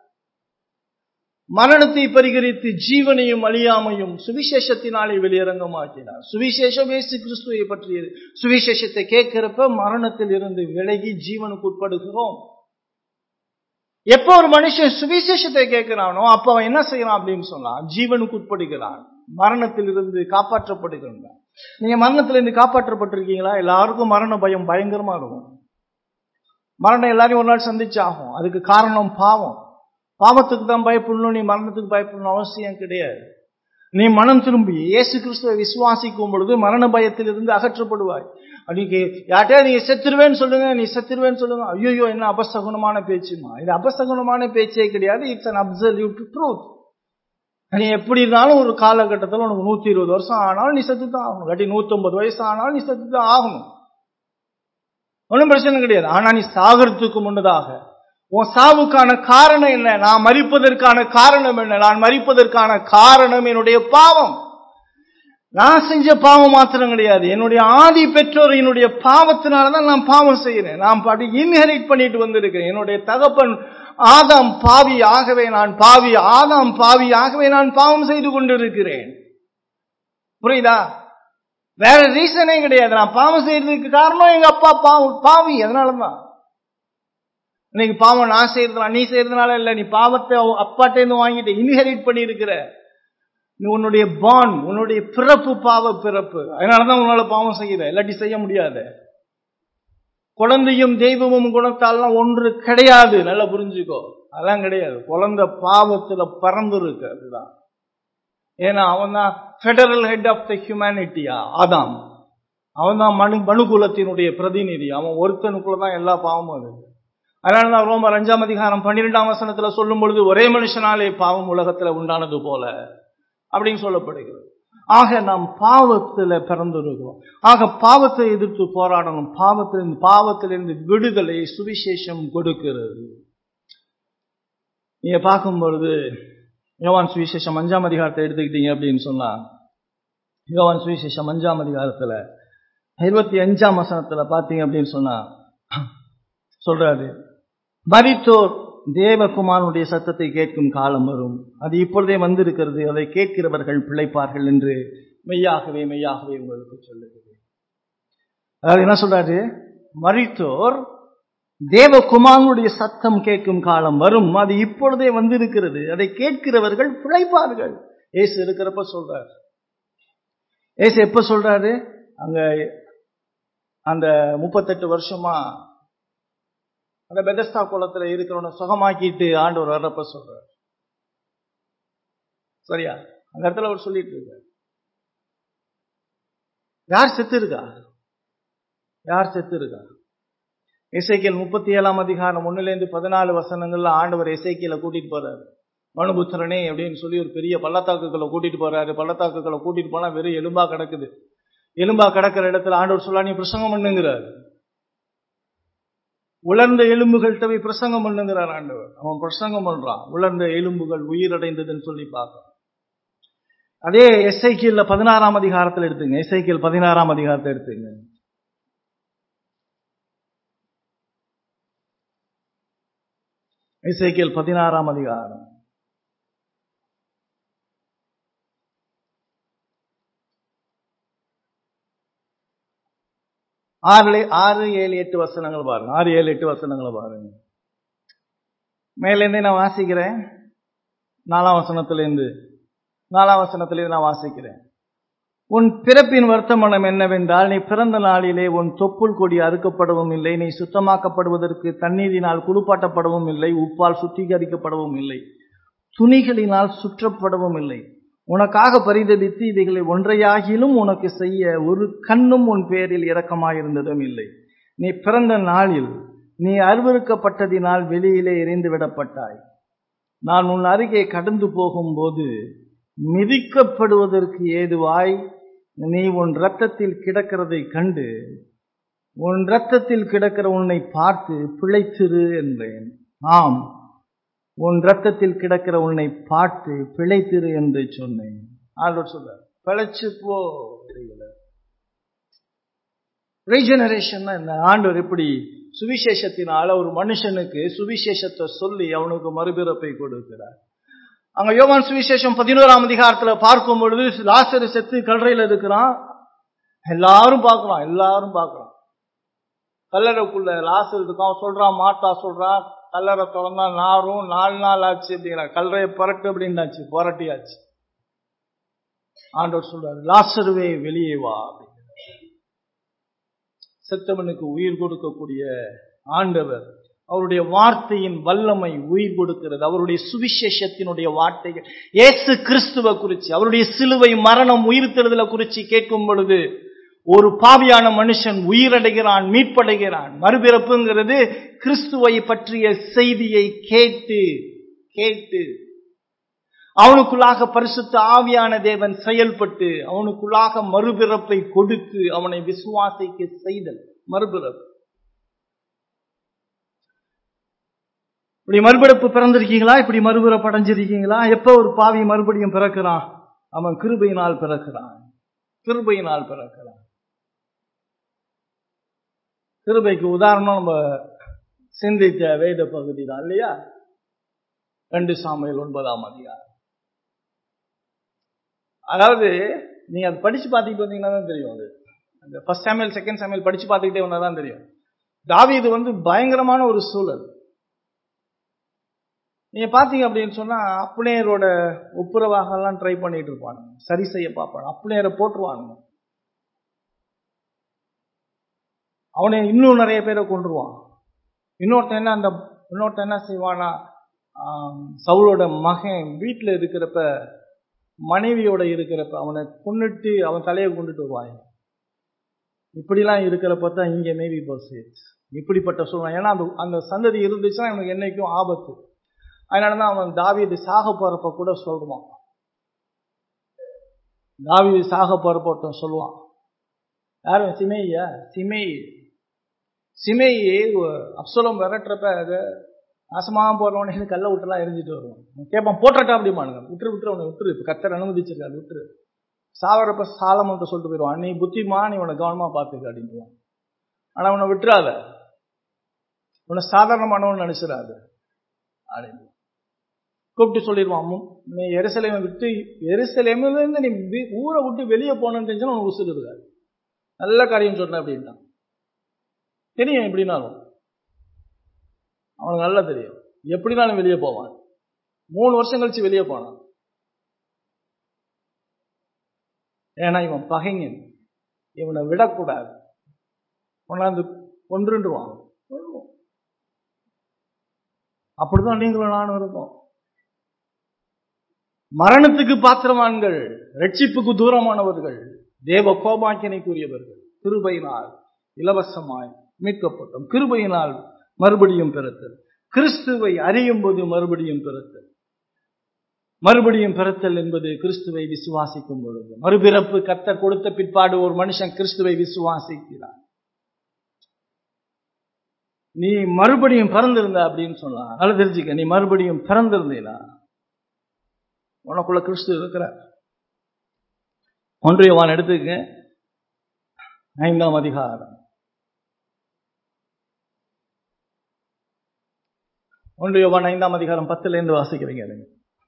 மரணத்தை பரிகரித்து ஜீவனையும் அழியாமையும் சுவிசேஷத்தினாலே வெளியரங்கமாக்கினார் சுவிசேஷம் இயேசு கிறிஸ்துவை பற்றியது சுவிசேஷத்தை கேட்கிறப்ப மரணத்தில் இருந்து விலகி ஜீவனுக்கு உட்படுகிறோம் எப்போ ஒரு மனுஷன் சுவிசேஷத்தை கேட்கிறானோ அப்ப அவன் என்ன செய்யறான் அப்படின்னு சொன்னா ஜீவனுக்கு உட்படுகிறான் மரணத்தில் இருந்து காப்பாற்றப்படுகிறான் நீங்க மரணத்துல இருந்து காப்பாற்றப்பட்டிருக்கீங்களா எல்லாருக்கும் மரண பயம் பயங்கரமா இருக்கும் மரணம் எல்லாரையும் ஒரு நாள் சந்திச்சு ஆகும் அதுக்கு காரணம் பாவம் பாவத்துக்கு தான் பயப்படணும் நீ மரணத்துக்கு பயப்படணும் அவசியம் கிடையாது நீ மனம் திரும்பி இயேசு கிறிஸ்துவை விசுவாசிக்கும் பொழுது மரண பயத்தில் இருந்து அகற்றப்படுவாய் அன்னைக்கு யார்கிட்டயா நீ செத்துருவேன்னு சொல்லுங்க நீ செத்துருவேன்னு சொல்லுங்க ஐயோ என்ன அபசகுணமான பேச்சுமா இது அபசகுணமான பேச்சே கிடையாது இட்ஸ் அன் அப்சல்யூட் ட்ரூத் நீ எப்படி இருந்தாலும் ஒரு காலகட்டத்தில் உனக்கு நூத்தி இருபது வருஷம் ஆனாலும் நீ செத்து தான் ஆகணும் இல்லாட்டி நூத்தொன்பது வயசு ஆனாலும் நீ செத்து தான் ஆகணும் ஒன்றும் பிரச்சனை கிடையாது ஆனா நீ சாகிறதுக்கு முன்னதாக உன் சாவுக்கான காரணம் என்ன நான் மறிப்பதற்கான காரணம் என்ன நான் மறிப்பதற்கான காரணம் என்னுடைய பாவம் நான் செஞ்ச பாவம் மாத்திரம் கிடையாது என்னுடைய ஆதி பெற்றோர் என்னுடைய பாவத்தினாலதான் நான் பாவம் செய்யறேன் நான் பாட்டி இன்ஹெரிட் பண்ணிட்டு வந்திருக்கேன் என்னுடைய தகப்பன் ஆதாம் பாவி ஆகவே நான் பாவி ஆதாம் பாவி ஆகவே நான் பாவம் செய்து கொண்டிருக்கிறேன் புரியுதா வேற ரீசனே கிடையாது நான் பாவம் செய்யறதுக்கு காரணம் எங்க அப்பா பாவம் பாவி அதனாலதான் இன்னைக்கு பாவம் நான் செய்யறதுனால நீ செய்யறதுனால இல்ல நீ பாவத்தை அப்பாட்டே இருந்து வாங்கிட்டு இன்ஹெரிட் பண்ணி இருக்கிற நீ உன்னுடைய பான் உன்னுடைய பிறப்பு பாவ பிறப்பு அதனாலதான் உன்னால பாவம் செய்யற இல்லாட்டி செய்ய முடியாது குழந்தையும் தெய்வமும் குணத்தாலாம் ஒன்று கிடையாது நல்லா புரிஞ்சுக்கோ அதெல்லாம் கிடையாது குழந்தை பாவத்துல பறந்து இருக்கு அதுதான் ஏன்னா அவன் தான் ஃபெடரல் ஹெட் ஆஃப் த ஹியூமனிட்டியா ஆதாம் அவன் தான் மனு மனுகுலத்தினுடைய பிரதிநிதி அவன் ஒருத்தனுக்குள்ள தான் எல்லா பாவமும் இருக்கு அதனால தான் ரோமர் அஞ்சாம் அதிகாரம் பன்னிரெண்டாம் வசனத்துல சொல்லும் பொழுது ஒரே மனுஷனாலே பாவம் உலகத்துல உண்டானது போல அப்படின்னு சொல்லப்படுகிறது ஆக நாம் பாவத்துல பிறந்திருக்கிறோம் ஆக பாவத்தை எதிர்த்து போராடணும் பாவத்திலிருந்து பாவத்திலிருந்து விடுதலை சுவிசேஷம் கொடுக்கிறது நீங்க பார்க்கும் பொழுது யோவான் சுவிசேஷம் அஞ்சாம் அதிகாரத்தை எடுத்துக்கிட்டீங்க அப்படின்னு சொன்னா யோவான் சுவிசேஷம் அஞ்சாம் அதிகாரத்துல இருபத்தி அஞ்சாம் வசனத்துல பாத்தீங்க அப்படின்னு சொன்னா சொல்றாரு மரித்தோர் தேவகுமாரனுடைய சத்தத்தை கேட்கும் காலம் வரும் அது இப்பொழுதே வந்திருக்கிறது அதை கேட்கிறவர்கள் பிழைப்பார்கள் என்று மெய்யாகவே மெய்யாகவே உங்களுக்கு சொல்லுகிறேன் அதாவது என்ன சொல்றாரு மரித்தோர் தேவகுமாரனுடைய சத்தம் கேட்கும் காலம் வரும் அது இப்பொழுதே வந்திருக்கிறது அதை கேட்கிறவர்கள் பிழைப்பார்கள் ஏசு இருக்கிறப்ப சொல்றார் ஏசு எப்ப சொல்றாரு அங்க அந்த முப்பத்தெட்டு வருஷமா அந்த பெதஸ்தா குளத்துல இருக்கிறவனை சுகமாக்கிட்டு ஆண்டவர் வர்றப்ப சொல்றார் சரியா அந்த இடத்துல அவர் சொல்லிட்டு இருக்கார் யார் செத்து இருக்கா யார் செத்து இருக்கா இசைக்கியல் முப்பத்தி ஏழாம் அதிகாரம் ஒன்னுலேருந்து பதினாலு வசனங்கள்ல ஆண்டவர் இசைக்கியல கூட்டிட்டு போறாரு மனுபுத்திரனே அப்படின்னு சொல்லி ஒரு பெரிய பள்ளத்தாக்குகளை கூட்டிட்டு போறாரு பள்ளத்தாக்குகளை கூட்டிட்டு போனா வெறும் எலும்பா கிடக்குது எலும்பா கிடக்கிற இடத்துல ஆண்டவர் சொல்லா நீ பிரசங்கம் பண்ணுங்கிறார் உலர்ந்த எலும்புகள்கிட்ட போய் பிரசங்கம் பண்ணுங்கிறார் ஆண்டவர் அவன் பிரசங்கம் பண்றான் உலர்ந்த எலும்புகள் உயிரடைந்ததுன்னு சொல்லி பார்க்க அதே எஸ்ஐக்கியல்ல பதினாறாம் அதிகாரத்தில் எடுத்துங்க எஸ்ஐக்கியல் பதினாறாம் அதிகாரத்தை எடுத்துங்க இசைக்கியல் பதினாறாம் அதிகாரம் ஆறு ஆறு ஏழு எட்டு வசனங்கள் பாருங்க ஆறு ஏழு எட்டு வசனங்களை பாருங்க மேலேருந்தே நான் வாசிக்கிறேன் நாலாம் வசனத்திலேருந்து நாலாம் வசனத்திலேருந்து நான் வாசிக்கிறேன் உன் பிறப்பின் வர்த்தமானம் என்னவென்றால் நீ பிறந்த நாளிலே உன் தொப்புள் கொடி அறுக்கப்படவும் இல்லை நீ சுத்தமாக்கப்படுவதற்கு தண்ணீரினால் குளிப்பாட்டப்படவும் இல்லை உப்பால் சுத்திகரிக்கப்படவும் இல்லை துணிகளினால் சுற்றப்படவும் இல்லை உனக்காக பரிதபித்து இவைகளை ஒன்றையாகிலும் உனக்கு செய்ய ஒரு கண்ணும் உன் பேரில் இரக்கமாயிருந்ததும் இல்லை நீ பிறந்த நாளில் நீ அருவறுக்கப்பட்டதினால் வெளியிலே எரிந்து விடப்பட்டாய் நான் உன் அருகே கடந்து போகும்போது மிதிக்கப்படுவதற்கு ஏதுவாய் நீ உன் இரத்தத்தில் கிடக்கிறதை கண்டு உன் இரத்தத்தில் கிடக்கிற உன்னை பார்த்து பிழைத்திரு என்றேன் ஆம் உன் இரத்தத்தில் கிடக்கிற உன்னை பார்த்து பிழைத்திரு என்று சொன்னேன் ஆண்டவர் சொல்ற பிழைச்சு போ ரீஜெனரேஷன் என்ன ஆண்டவர் எப்படி சுவிசேஷத்தினால ஒரு மனுஷனுக்கு சுவிசேஷத்தை சொல்லி அவனுக்கு மறுபிறப்பை கொடுக்கிறார் அங்க யோவான் சுவிசேஷம் பதினோராம் அதிகாரத்துல பார்க்கும் பொழுது லாசரு செத்து கல்லறையில இருக்கிறான் எல்லாரும் பார்க்கலாம் எல்லாரும் பார்க்கலாம் கல்லறைக்குள்ள லாசர் இருக்கான் சொல்றான் மாட்டா சொல்றான் கல்லறை திறந்தா நாரும் நாலு நாள் ஆச்சு அப்படிங்கிற கல்லறையை புரட்டு அப்படின்னாச்சு புரட்டியாச்சு ஆண்டவர் சொல்றாரு லாசருவே வெளியே வா செத்தவனுக்கு உயிர் கொடுக்கக்கூடிய ஆண்டவர் அவருடைய வார்த்தையின் வல்லமை உயிர் கொடுக்கிறது அவருடைய சுவிசேஷத்தினுடைய வார்த்தைகள் ஏசு கிறிஸ்துவ குறிச்சு அவருடைய சிலுவை மரணம் உயிர்த்தெழுதல குறிச்சு கேட்கும் பொழுது ஒரு பாவியான மனுஷன் உயிரடைகிறான் மீட்படைகிறான் மறுபிறப்புங்கிறது கிறிஸ்துவை பற்றிய செய்தியை கேட்டு கேட்டு அவனுக்குள்ளாக பரிசுத்த ஆவியான தேவன் செயல்பட்டு அவனுக்குள்ளாக மறுபிறப்பை கொடுத்து அவனை விசுவாசிக்க செய்தல் மறுபிறப்பு இப்படி மறுபிறப்பு பிறந்திருக்கீங்களா இப்படி மறுபிறப்பு அடைஞ்சிருக்கீங்களா எப்ப ஒரு பாவி மறுபடியும் பிறக்கிறான் அவன் கிருபையினால் பிறக்கிறான் கிருபையினால் பிறக்கிறான் கிருபைக்கு உதாரணம் நம்ம சிந்தித்த வேத பகுதி தான் இல்லையா ரெண்டு சாமையில் ஒன்பதாம் அதிகாரம் அதாவது நீங்க அதை படிச்சு பார்த்துக்கிட்டு வந்தீங்கன்னா தான் தெரியும் அது அந்த ஃபர்ஸ்ட் சாமியல் செகண்ட் சாமியல் படிச்சு பார்த்துக்கிட்டே வந்தா தான் தெரியும் தாவீது வந்து பயங்கரமான ஒரு சூழல் நீங்க பாத்தீங்க அப்படின்னு சொன்னா அப்னேயரோட ஒப்புரவாக எல்லாம் ட்ரை பண்ணிட்டு இருப்பானுங்க சரி செய்ய பார்ப்பாங்க அப்னேயரை போட்டுருவானுங்க அவனை இன்னும் நிறைய பேரை கொண்டுருவான் இன்னொருத்தன் என்ன அந்த இன்னொருத்தன் என்ன செய்வானா சவுளோட மகன் வீட்டில் இருக்கிறப்ப மனைவியோட இருக்கிறப்ப அவனை கொண்டுட்டு அவன் தலையை கொண்டுட்டு வருவாங்க இப்படிலாம் இருக்கிறப்ப தான் இங்கே மேபி பஸ் இப்படிப்பட்ட சொல்லுவான் ஏன்னா அந்த அந்த சந்ததி இருந்துச்சுன்னா இவனுக்கு என்னைக்கும் ஆபத்து அதனால தான் அவன் தாவீது சாக போறப்ப கூட சொல்லுவான் தாவீது சாக போறப்ப ஒருத்தன் சொல்லுவான் யாரும் சிமையா சிமை சிமை அப்சலம் விரட்டுறப்ப அது நாசமாக போறவனே கல்ல விட்டுலாம் எரிஞ்சிட்டு வருவான் கேட்பான் போட்டுட்டா அப்படிமானுங்க விட்டுரு விட்டுரு அவனை விட்டுரு இப்போ கத்தர் அனுமதிச்சிருக்காரு விட்டுரு சாவரப்ப சாலமன்ட்ட சொல்லிட்டு போயிடுவான் நீ புத்திமா நீ உன கவனமா பார்த்துக்க அப்படின்ட்டுவான் ஆனா அவனை விட்டுறாத உன்னை சாதாரணமானவன் நினைச்சிடாத அப்படின்னு கூப்பிட்டு சொல்லிடுவான் அம்மும், நீ எருசலேமை விட்டு எருசலேமில இருந்து நீ வி- ஊரை விட்டு வெளியே போனேன்னு தெரிஞ்சுன்னா உனக்கு உசுறு இருக்காது நல்ல காரியம் சொன்ன அப்படின்ட்டான் தெரியும் எப்படினாலும் அவனுக்கு நல்லா தெரியும் எப்படினாலும் வெளியே போவான் மூணு வருஷம் கழிச்சு வெளியே போனான் ஏன்னா இவன் பகைஞன் இவனை விடக்கூடாது கொண்டாந்து கொன்றுடுவான் கொல்லுவான். அப்படிதான் நீங்களும் நானும் இருக்கோம் மரணத்துக்கு பாத்திரவான்கள் ரட்சிப்புக்கு தூரமானவர்கள் தேவ கோபாக்கினைக்குரியவர்கள் கிருபையினால் இலவசமாய் மீட்கப்பட்டோம் கிருபையினால் மறுபடியும் பிறத்தல் கிறிஸ்துவை அறியும் போது மறுபடியும் பிறத்தல் மறுபடியும் பிறத்தல் என்பது கிறிஸ்துவை விசுவாசிக்கும் பொழுது மறுபிறப்பு கத்தர் கொடுத்த பிற்பாடு ஒரு மனுஷன் கிறிஸ்துவை விசுவாசிக்கிறான் நீ மறுபடியும் பிறந்திருந்த அப்படின்னு சொல்லலாம் நல்லா தெரிஞ்சுக்க நீ மறுபடியும் பிறந்திருந்தீனா உனக்குள்ள கிறிஸ்து இருக்கிறார் ஒன்றியவான் எடுத்துக்க ஐந்தாம் அதிகாரம் ஒன்றியவான் ஐந்தாம் அதிகாரம் பத்துல இருந்து வாசிக்கிறீங்க எனக்கு.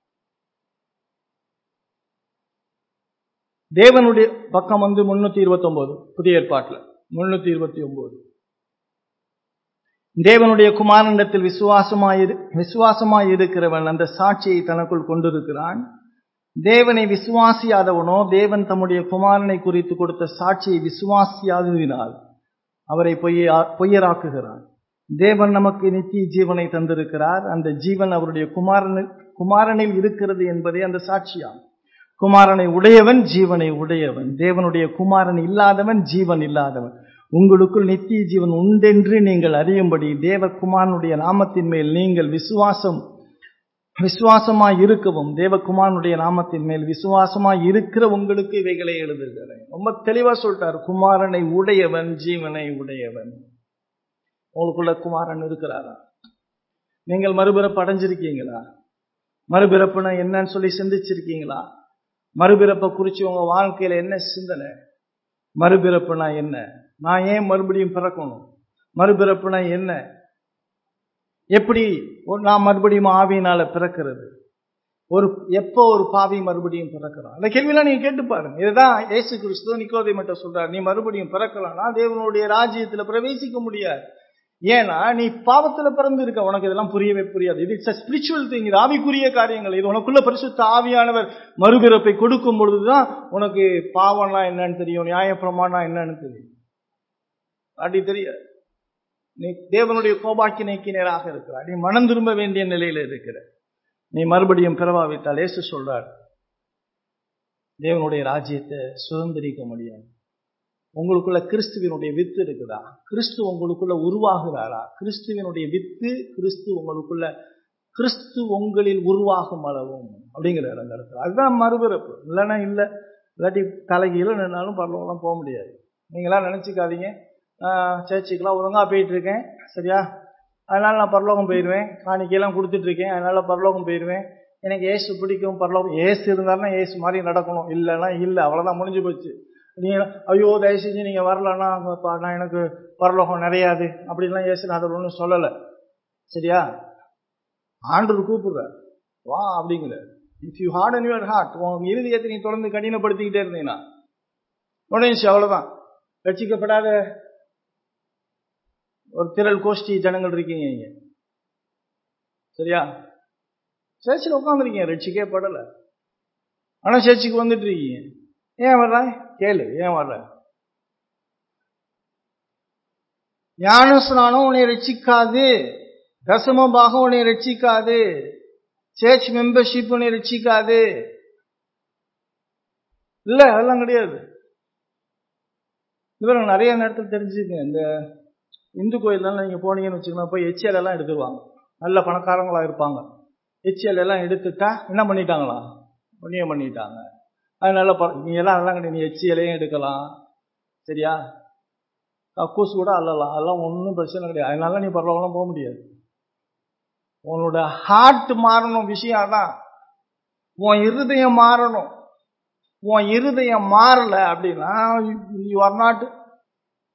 தேவனுடைய பக்கம் வந்து முன்னூத்தி இருபத்தி ஒன்பது புதிய ஏற்பாட்டுல முன்னூத்தி இருபத்தி ஒன்பது தேவனுடைய குமாரனிடத்தில் விசுவாசமாயிரு விசுவாசமாய் இருக்கிறவன் அந்த சாட்சியை தனக்குள் கொண்டிருக்கிறான் தேவனை விசுவாசியாதவனோ தேவன் தம்முடைய குமாரனை குறித்து கொடுத்த சாட்சியை விசுவாசியாததினால் அவரை பொய்யா பொய்யராக்குகிறான் தேவன் நமக்கு நித்திய ஜீவனை தந்திருக்கிறார் அந்த ஜீவன் அவருடைய குமாரனில் குமாரனில் இருக்கிறது என்பதே அந்த சாட்சியாகும் குமாரனை உடையவன் ஜீவனை உடையவன் தேவனுடைய குமாரன் இல்லாதவன் ஜீவன் இல்லாதவன் உங்களுக்குள் நித்திய ஜீவன் உண்டென்று நீங்கள் அறியும்படி தேவகுமாரனுடைய நாமத்தின் மேல் நீங்கள் விசுவாசம் விசுவாசமாய் இருக்கவும் தேவகுமாரனுடைய நாமத்தின் மேல் விசுவாசமாய் இருக்கிற உங்களுக்கு இவைகளை எழுதுகிறேன் ரொம்ப தெளிவா சொல்லிட்டார் குமாரனை உடையவன் ஜீவனை உடையவன் உங்களுக்குள்ள குமாரன் இருக்கிறாரா நீங்கள் மறுபிறப்பு அடைஞ்சிருக்கீங்களா மறுபிறப்புனா என்னன்னு சொல்லி சிந்திச்சிருக்கீங்களா மறுபிறப்பை குறித்து உங்க வாழ்க்கையில என்ன சிந்தனை மறுபிறப்புனா என்ன நான் ஏன் மறுபடியும் பிறக்கணும் மறுபிறப்புனா என்ன எப்படி ஒரு நான் மறுபடியும் ஆவியினால பிறக்கிறது ஒரு எப்போ ஒரு பாவி மறுபடியும் பிறக்கிறான் அந்த கேள்வியெல்லாம் நீங்க கேட்டு பாருங்க இதுதான் இயேசு கிறிஸ்து நிக்கோதை மட்டும் சொல்றாரு நீ மறுபடியும் பிறக்கலாம்னா தேவனுடைய ராஜ்யத்துல பிரவேசிக்க முடியாது ஏன்னா நீ பாவத்துல பிறந்து இருக்க உனக்கு இதெல்லாம் புரியவே புரியாது இது இட்ஸ் ஸ்பிரிச்சுவல் திங் இது ஆவிக்குரிய காரியங்கள் இது உனக்குள்ள பரிசுத்த ஆவியானவர் மறுபிறப்பை கொடுக்கும் பொழுதுதான் உனக்கு பாவம்னா என்னன்னு தெரியும் நியாயப்பிரமாணம் என்னன்னு தெரியும் அப்படி தெரியாது நீ தேவனுடைய கோபாக்கினைக்கு நேராக இருக்கிறார் நீ மனம் திரும்ப வேண்டிய நிலையில இருக்கிற நீ மறுபடியும் பிறவாவிட்டால் ஏசு சொல்றார் தேவனுடைய ராஜ்யத்தை சுதந்திரிக்க முடியாது உங்களுக்குள்ள கிறிஸ்துவனுடைய வித்து இருக்குதா கிறிஸ்து உங்களுக்குள்ள உருவாகுறாரா கிறிஸ்துவனுடைய வித்து கிறிஸ்து உங்களுக்குள்ள கிறிஸ்து உங்களில் உருவாகும் அளவும் அப்படிங்கிறார் அந்த இடத்துல அதுதான் மறுபிறப்பு இல்லைன்னா இல்லை இல்லாட்டி தலைகீழ நின்னாலும் பரவாயில்லாம் போக முடியாது நீங்களாம் நினச்சிக்காதீங்க சர்ச்சுக்கெல்லாம் ஒழுங்காக போயிட்டு இருக்கேன் சரியா அதனால நான் பரலோகம் போயிடுவேன் காணிக்கையெல்லாம் கொடுத்துட்டு இருக்கேன் அதனால பரலோகம் போயிடுவேன் எனக்கு ஏசு பிடிக்கும் பரலோகம் ஏசு இருந்தாருன்னா ஏசு மாதிரி நடக்கணும் இல்லைன்னா இல்லை அவ்வளோதான் முடிஞ்சு போச்சு நீங்க ஐயோ தயவு செஞ்சு நீங்க வரலன்னா நான் எனக்கு பரலோகம் நிறையாது அப்படின்லாம் ஏசு நான் அதில் ஒன்றும் சொல்லலை சரியா ஆண்டவர் கூப்பிடுற வா அப்படிங்கிற if you harden your heart உன் இறுதியத்தை நீ தொடர்ந்து கடினப்படுத்திக்கிட்டே இருந்தீங்கன்னா உடனே அவ்வளோதான் ரட்சிக்கப்படாத ஒரு திரள் கோஷ்டி ஜனங்கள் இருக்கீங்க நீங்க சரியா சேர்ச்சில் உட்காந்துருக்கீங்க ரட்சிக்கே படலை ஆனால் சேர்ச்சிக்கு வந்துட்டு இருக்கீங்க ஏன் வர்ற கேளு ஏன் வர்ற ஞானஸ்நானம் உன்னை ரட்சிக்காது தசமபாகம் உன்னை ரட்சிக்காது சேர்ச் மெம்பர்ஷிப் உன்னை ரட்சிக்காது இல்ல அதெல்லாம் கிடையாது இவரை நிறைய நேரத்தில் தெரிஞ்சுக்கங்க இந்த இந்து கோயிலெல்லாம் நீங்க போனீங்கன்னு வச்சுக்கோங்க போய் எச்சியல் எல்லாம் எடுத்துருவாங்க நல்ல பணக்காரங்களா இருப்பாங்க எச்சியல் எல்லாம் எடுத்துட்டா என்ன பண்ணிட்டாங்களா புண்ணியம் பண்ணிட்டாங்க அதனால நீ எல்லாம் அதெல்லாம் கிடையாது நீ எச்சியலையும் எடுக்கலாம் சரியா கக்கூஸ் கூட அல்லலாம் அதெல்லாம் ஒன்றும் பிரச்சனை கிடையாது அதனால நீ பரவாயில்லாம் போக முடியாது உன்னோட ஹார்ட் மாறணும் விஷயம் தான் உன் இருதயம் மாறணும் உன் இருதயம் மாறல அப்படின்னா யூ ஆர் நாட்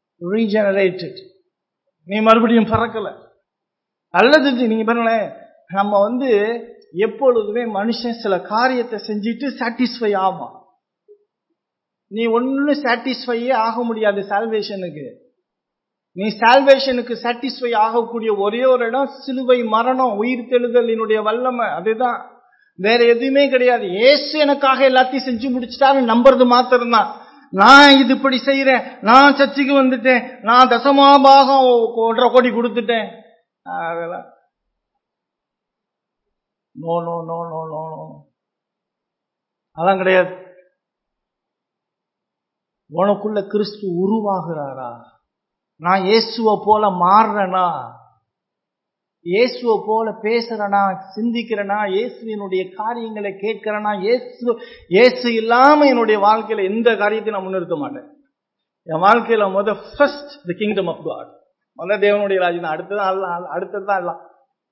ரீஜெனரேட்டட் நீ மறுபடியும் பிறக்கல அல்லது நீங்க பாருங்களேன் நம்ம வந்து எப்பொழுதுமே மனுஷன் சில காரியத்தை செஞ்சுட்டு சாட்டிஸ்ஃபை ஆவான் நீ ஒன்னும் சாட்டிஸ்ஃபையே ஆக முடியாது சால்வேஷனுக்கு நீ சால்வேஷனுக்கு சாட்டிஸ்ஃபை ஆகக்கூடிய ஒரே ஒரு இடம் சிலுவை மரணம் உயிர் தெழுதலினுடைய வல்லமை அதுதான் வேற எதுவுமே கிடையாது ஏசு எனக்காக எல்லாத்தையும் செஞ்சு முடிச்சிட்டாரு நம்புறது மாத்திரம்தான் நான் இது இப்படி செய்யறேன் நான் சர்ச்சுக்கு வந்துட்டேன் நான் தசமாபாகம் ஒன்றரை கோடி கொடுத்துட்டேன் அதெல்லாம் no no no no no no அதெல்லாம் கிடையாது உனக்குள்ள கிறிஸ்து உருவாகிறாரா நான் இயேசுவை போல மாறுறேனா இயேசுவை போல பேசுறனா சிந்திக்கிறனா இயேசுவினுடைய காரியங்களை கேட்கிறனா இயேசு இயேசு இல்லாம என்னுடைய வாழ்க்கையில எந்த காரியத்தையும் நான் முன்னிறுத்த மாட்டேன் என் வாழ்க்கையில முத first the kingdom of God முத தேவனுடைய ராஜ்யம் அடுத்ததான் எல்லாம் அடுத்ததுதான் எல்லாம்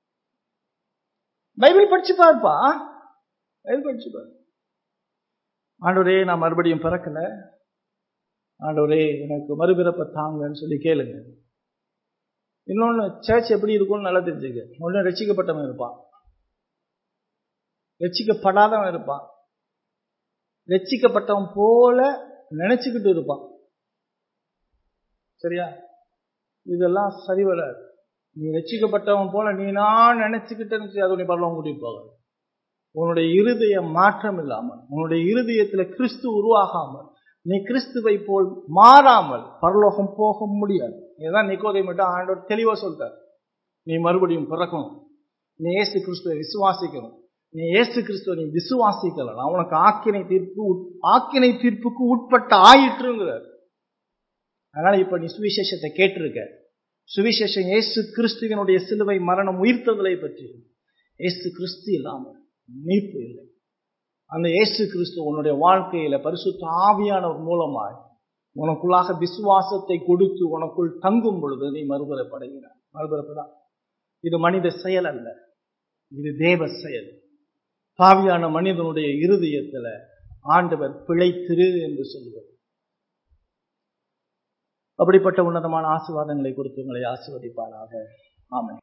பைபிள் படிச்சு பாருப்பா பைபிள் படிச்சு பாரு ஆண்டவரே நான் மறுபடியும் பிறக்கல ஆண்டவரே எனக்கு மறுபிறப்ப தாங்கன்னு சொல்லி கேளுங்க இன்னொன்னு சர்ச் எப்படி இருக்கும்னு நல்லா தெரிஞ்சுக்க ஒன்னு ரசிக்கப்பட்டவன் இருப்பான் ரசிக்கப்படாதவன் இருப்பான் ரசிக்கப்பட்டவன் போல நினைச்சுக்கிட்டு இருப்பான் சரியா இதெல்லாம் சரி வராது நீ ரசிக்கப்பட்டவன் போல நீ நான் நினைச்சுக்கிட்டேன்னு அது உன்னை பரவாயில்ல கூட்டிட்டு போகாது உன்னுடைய இருதய மாற்றம் இல்லாமல் உன்னுடைய இருதயத்துல கிறிஸ்து உருவாகாமல் நீ கிறிஸ்துவை போல் மாறாமல் பரலோகம் போக முடியாது இதுதான் நிக்கோதை மட்டும் ஆண்டவர் தெளிவா சொல்றார் நீ மறுபடியும் பிறக்கணும் நீ ஏசு கிறிஸ்துவை விசுவாசிக்கணும் நீ ஏசு கிறிஸ்துவ நீ விசுவாசிக்கலாம் அவனுக்கு ஆக்கினை தீர்ப்பு ஆக்கினை தீர்ப்புக்கு உட்பட்ட ஆயிற்றுங்கிறார் அதனால இப்ப நீ சுவிசேஷத்தை கேட்டிருக்க சுவிசேஷம் ஏசு கிறிஸ்துவனுடைய சிலுவை மரணம் உயிர்த்ததலை பற்றி ஏசு கிறிஸ்து இல்லாமல் மீட்பு இல்லை அந்த இயேசு கிறிஸ்து உன்னுடைய வாழ்க்கையில பரிசுத்த ஆவியானவர் மூலமாய் உனக்குள்ளாக விசுவாசத்தை கொடுத்து உனக்குள் தங்கும் பொழுது நீ மறுபுறப்படுகிறார் மறுபுறப்பு தான் இது மனித செயல் அல்ல இது தேவ செயல் பாவியான மனிதனுடைய இருதயத்துல ஆண்டவர் பிழைத்திரு என்று சொல்வது அப்படிப்பட்ட உன்னதமான ஆசீர்வாதங்களை கொடுத்து உங்களை ஆசீர்வதிப்பாராக ஆமை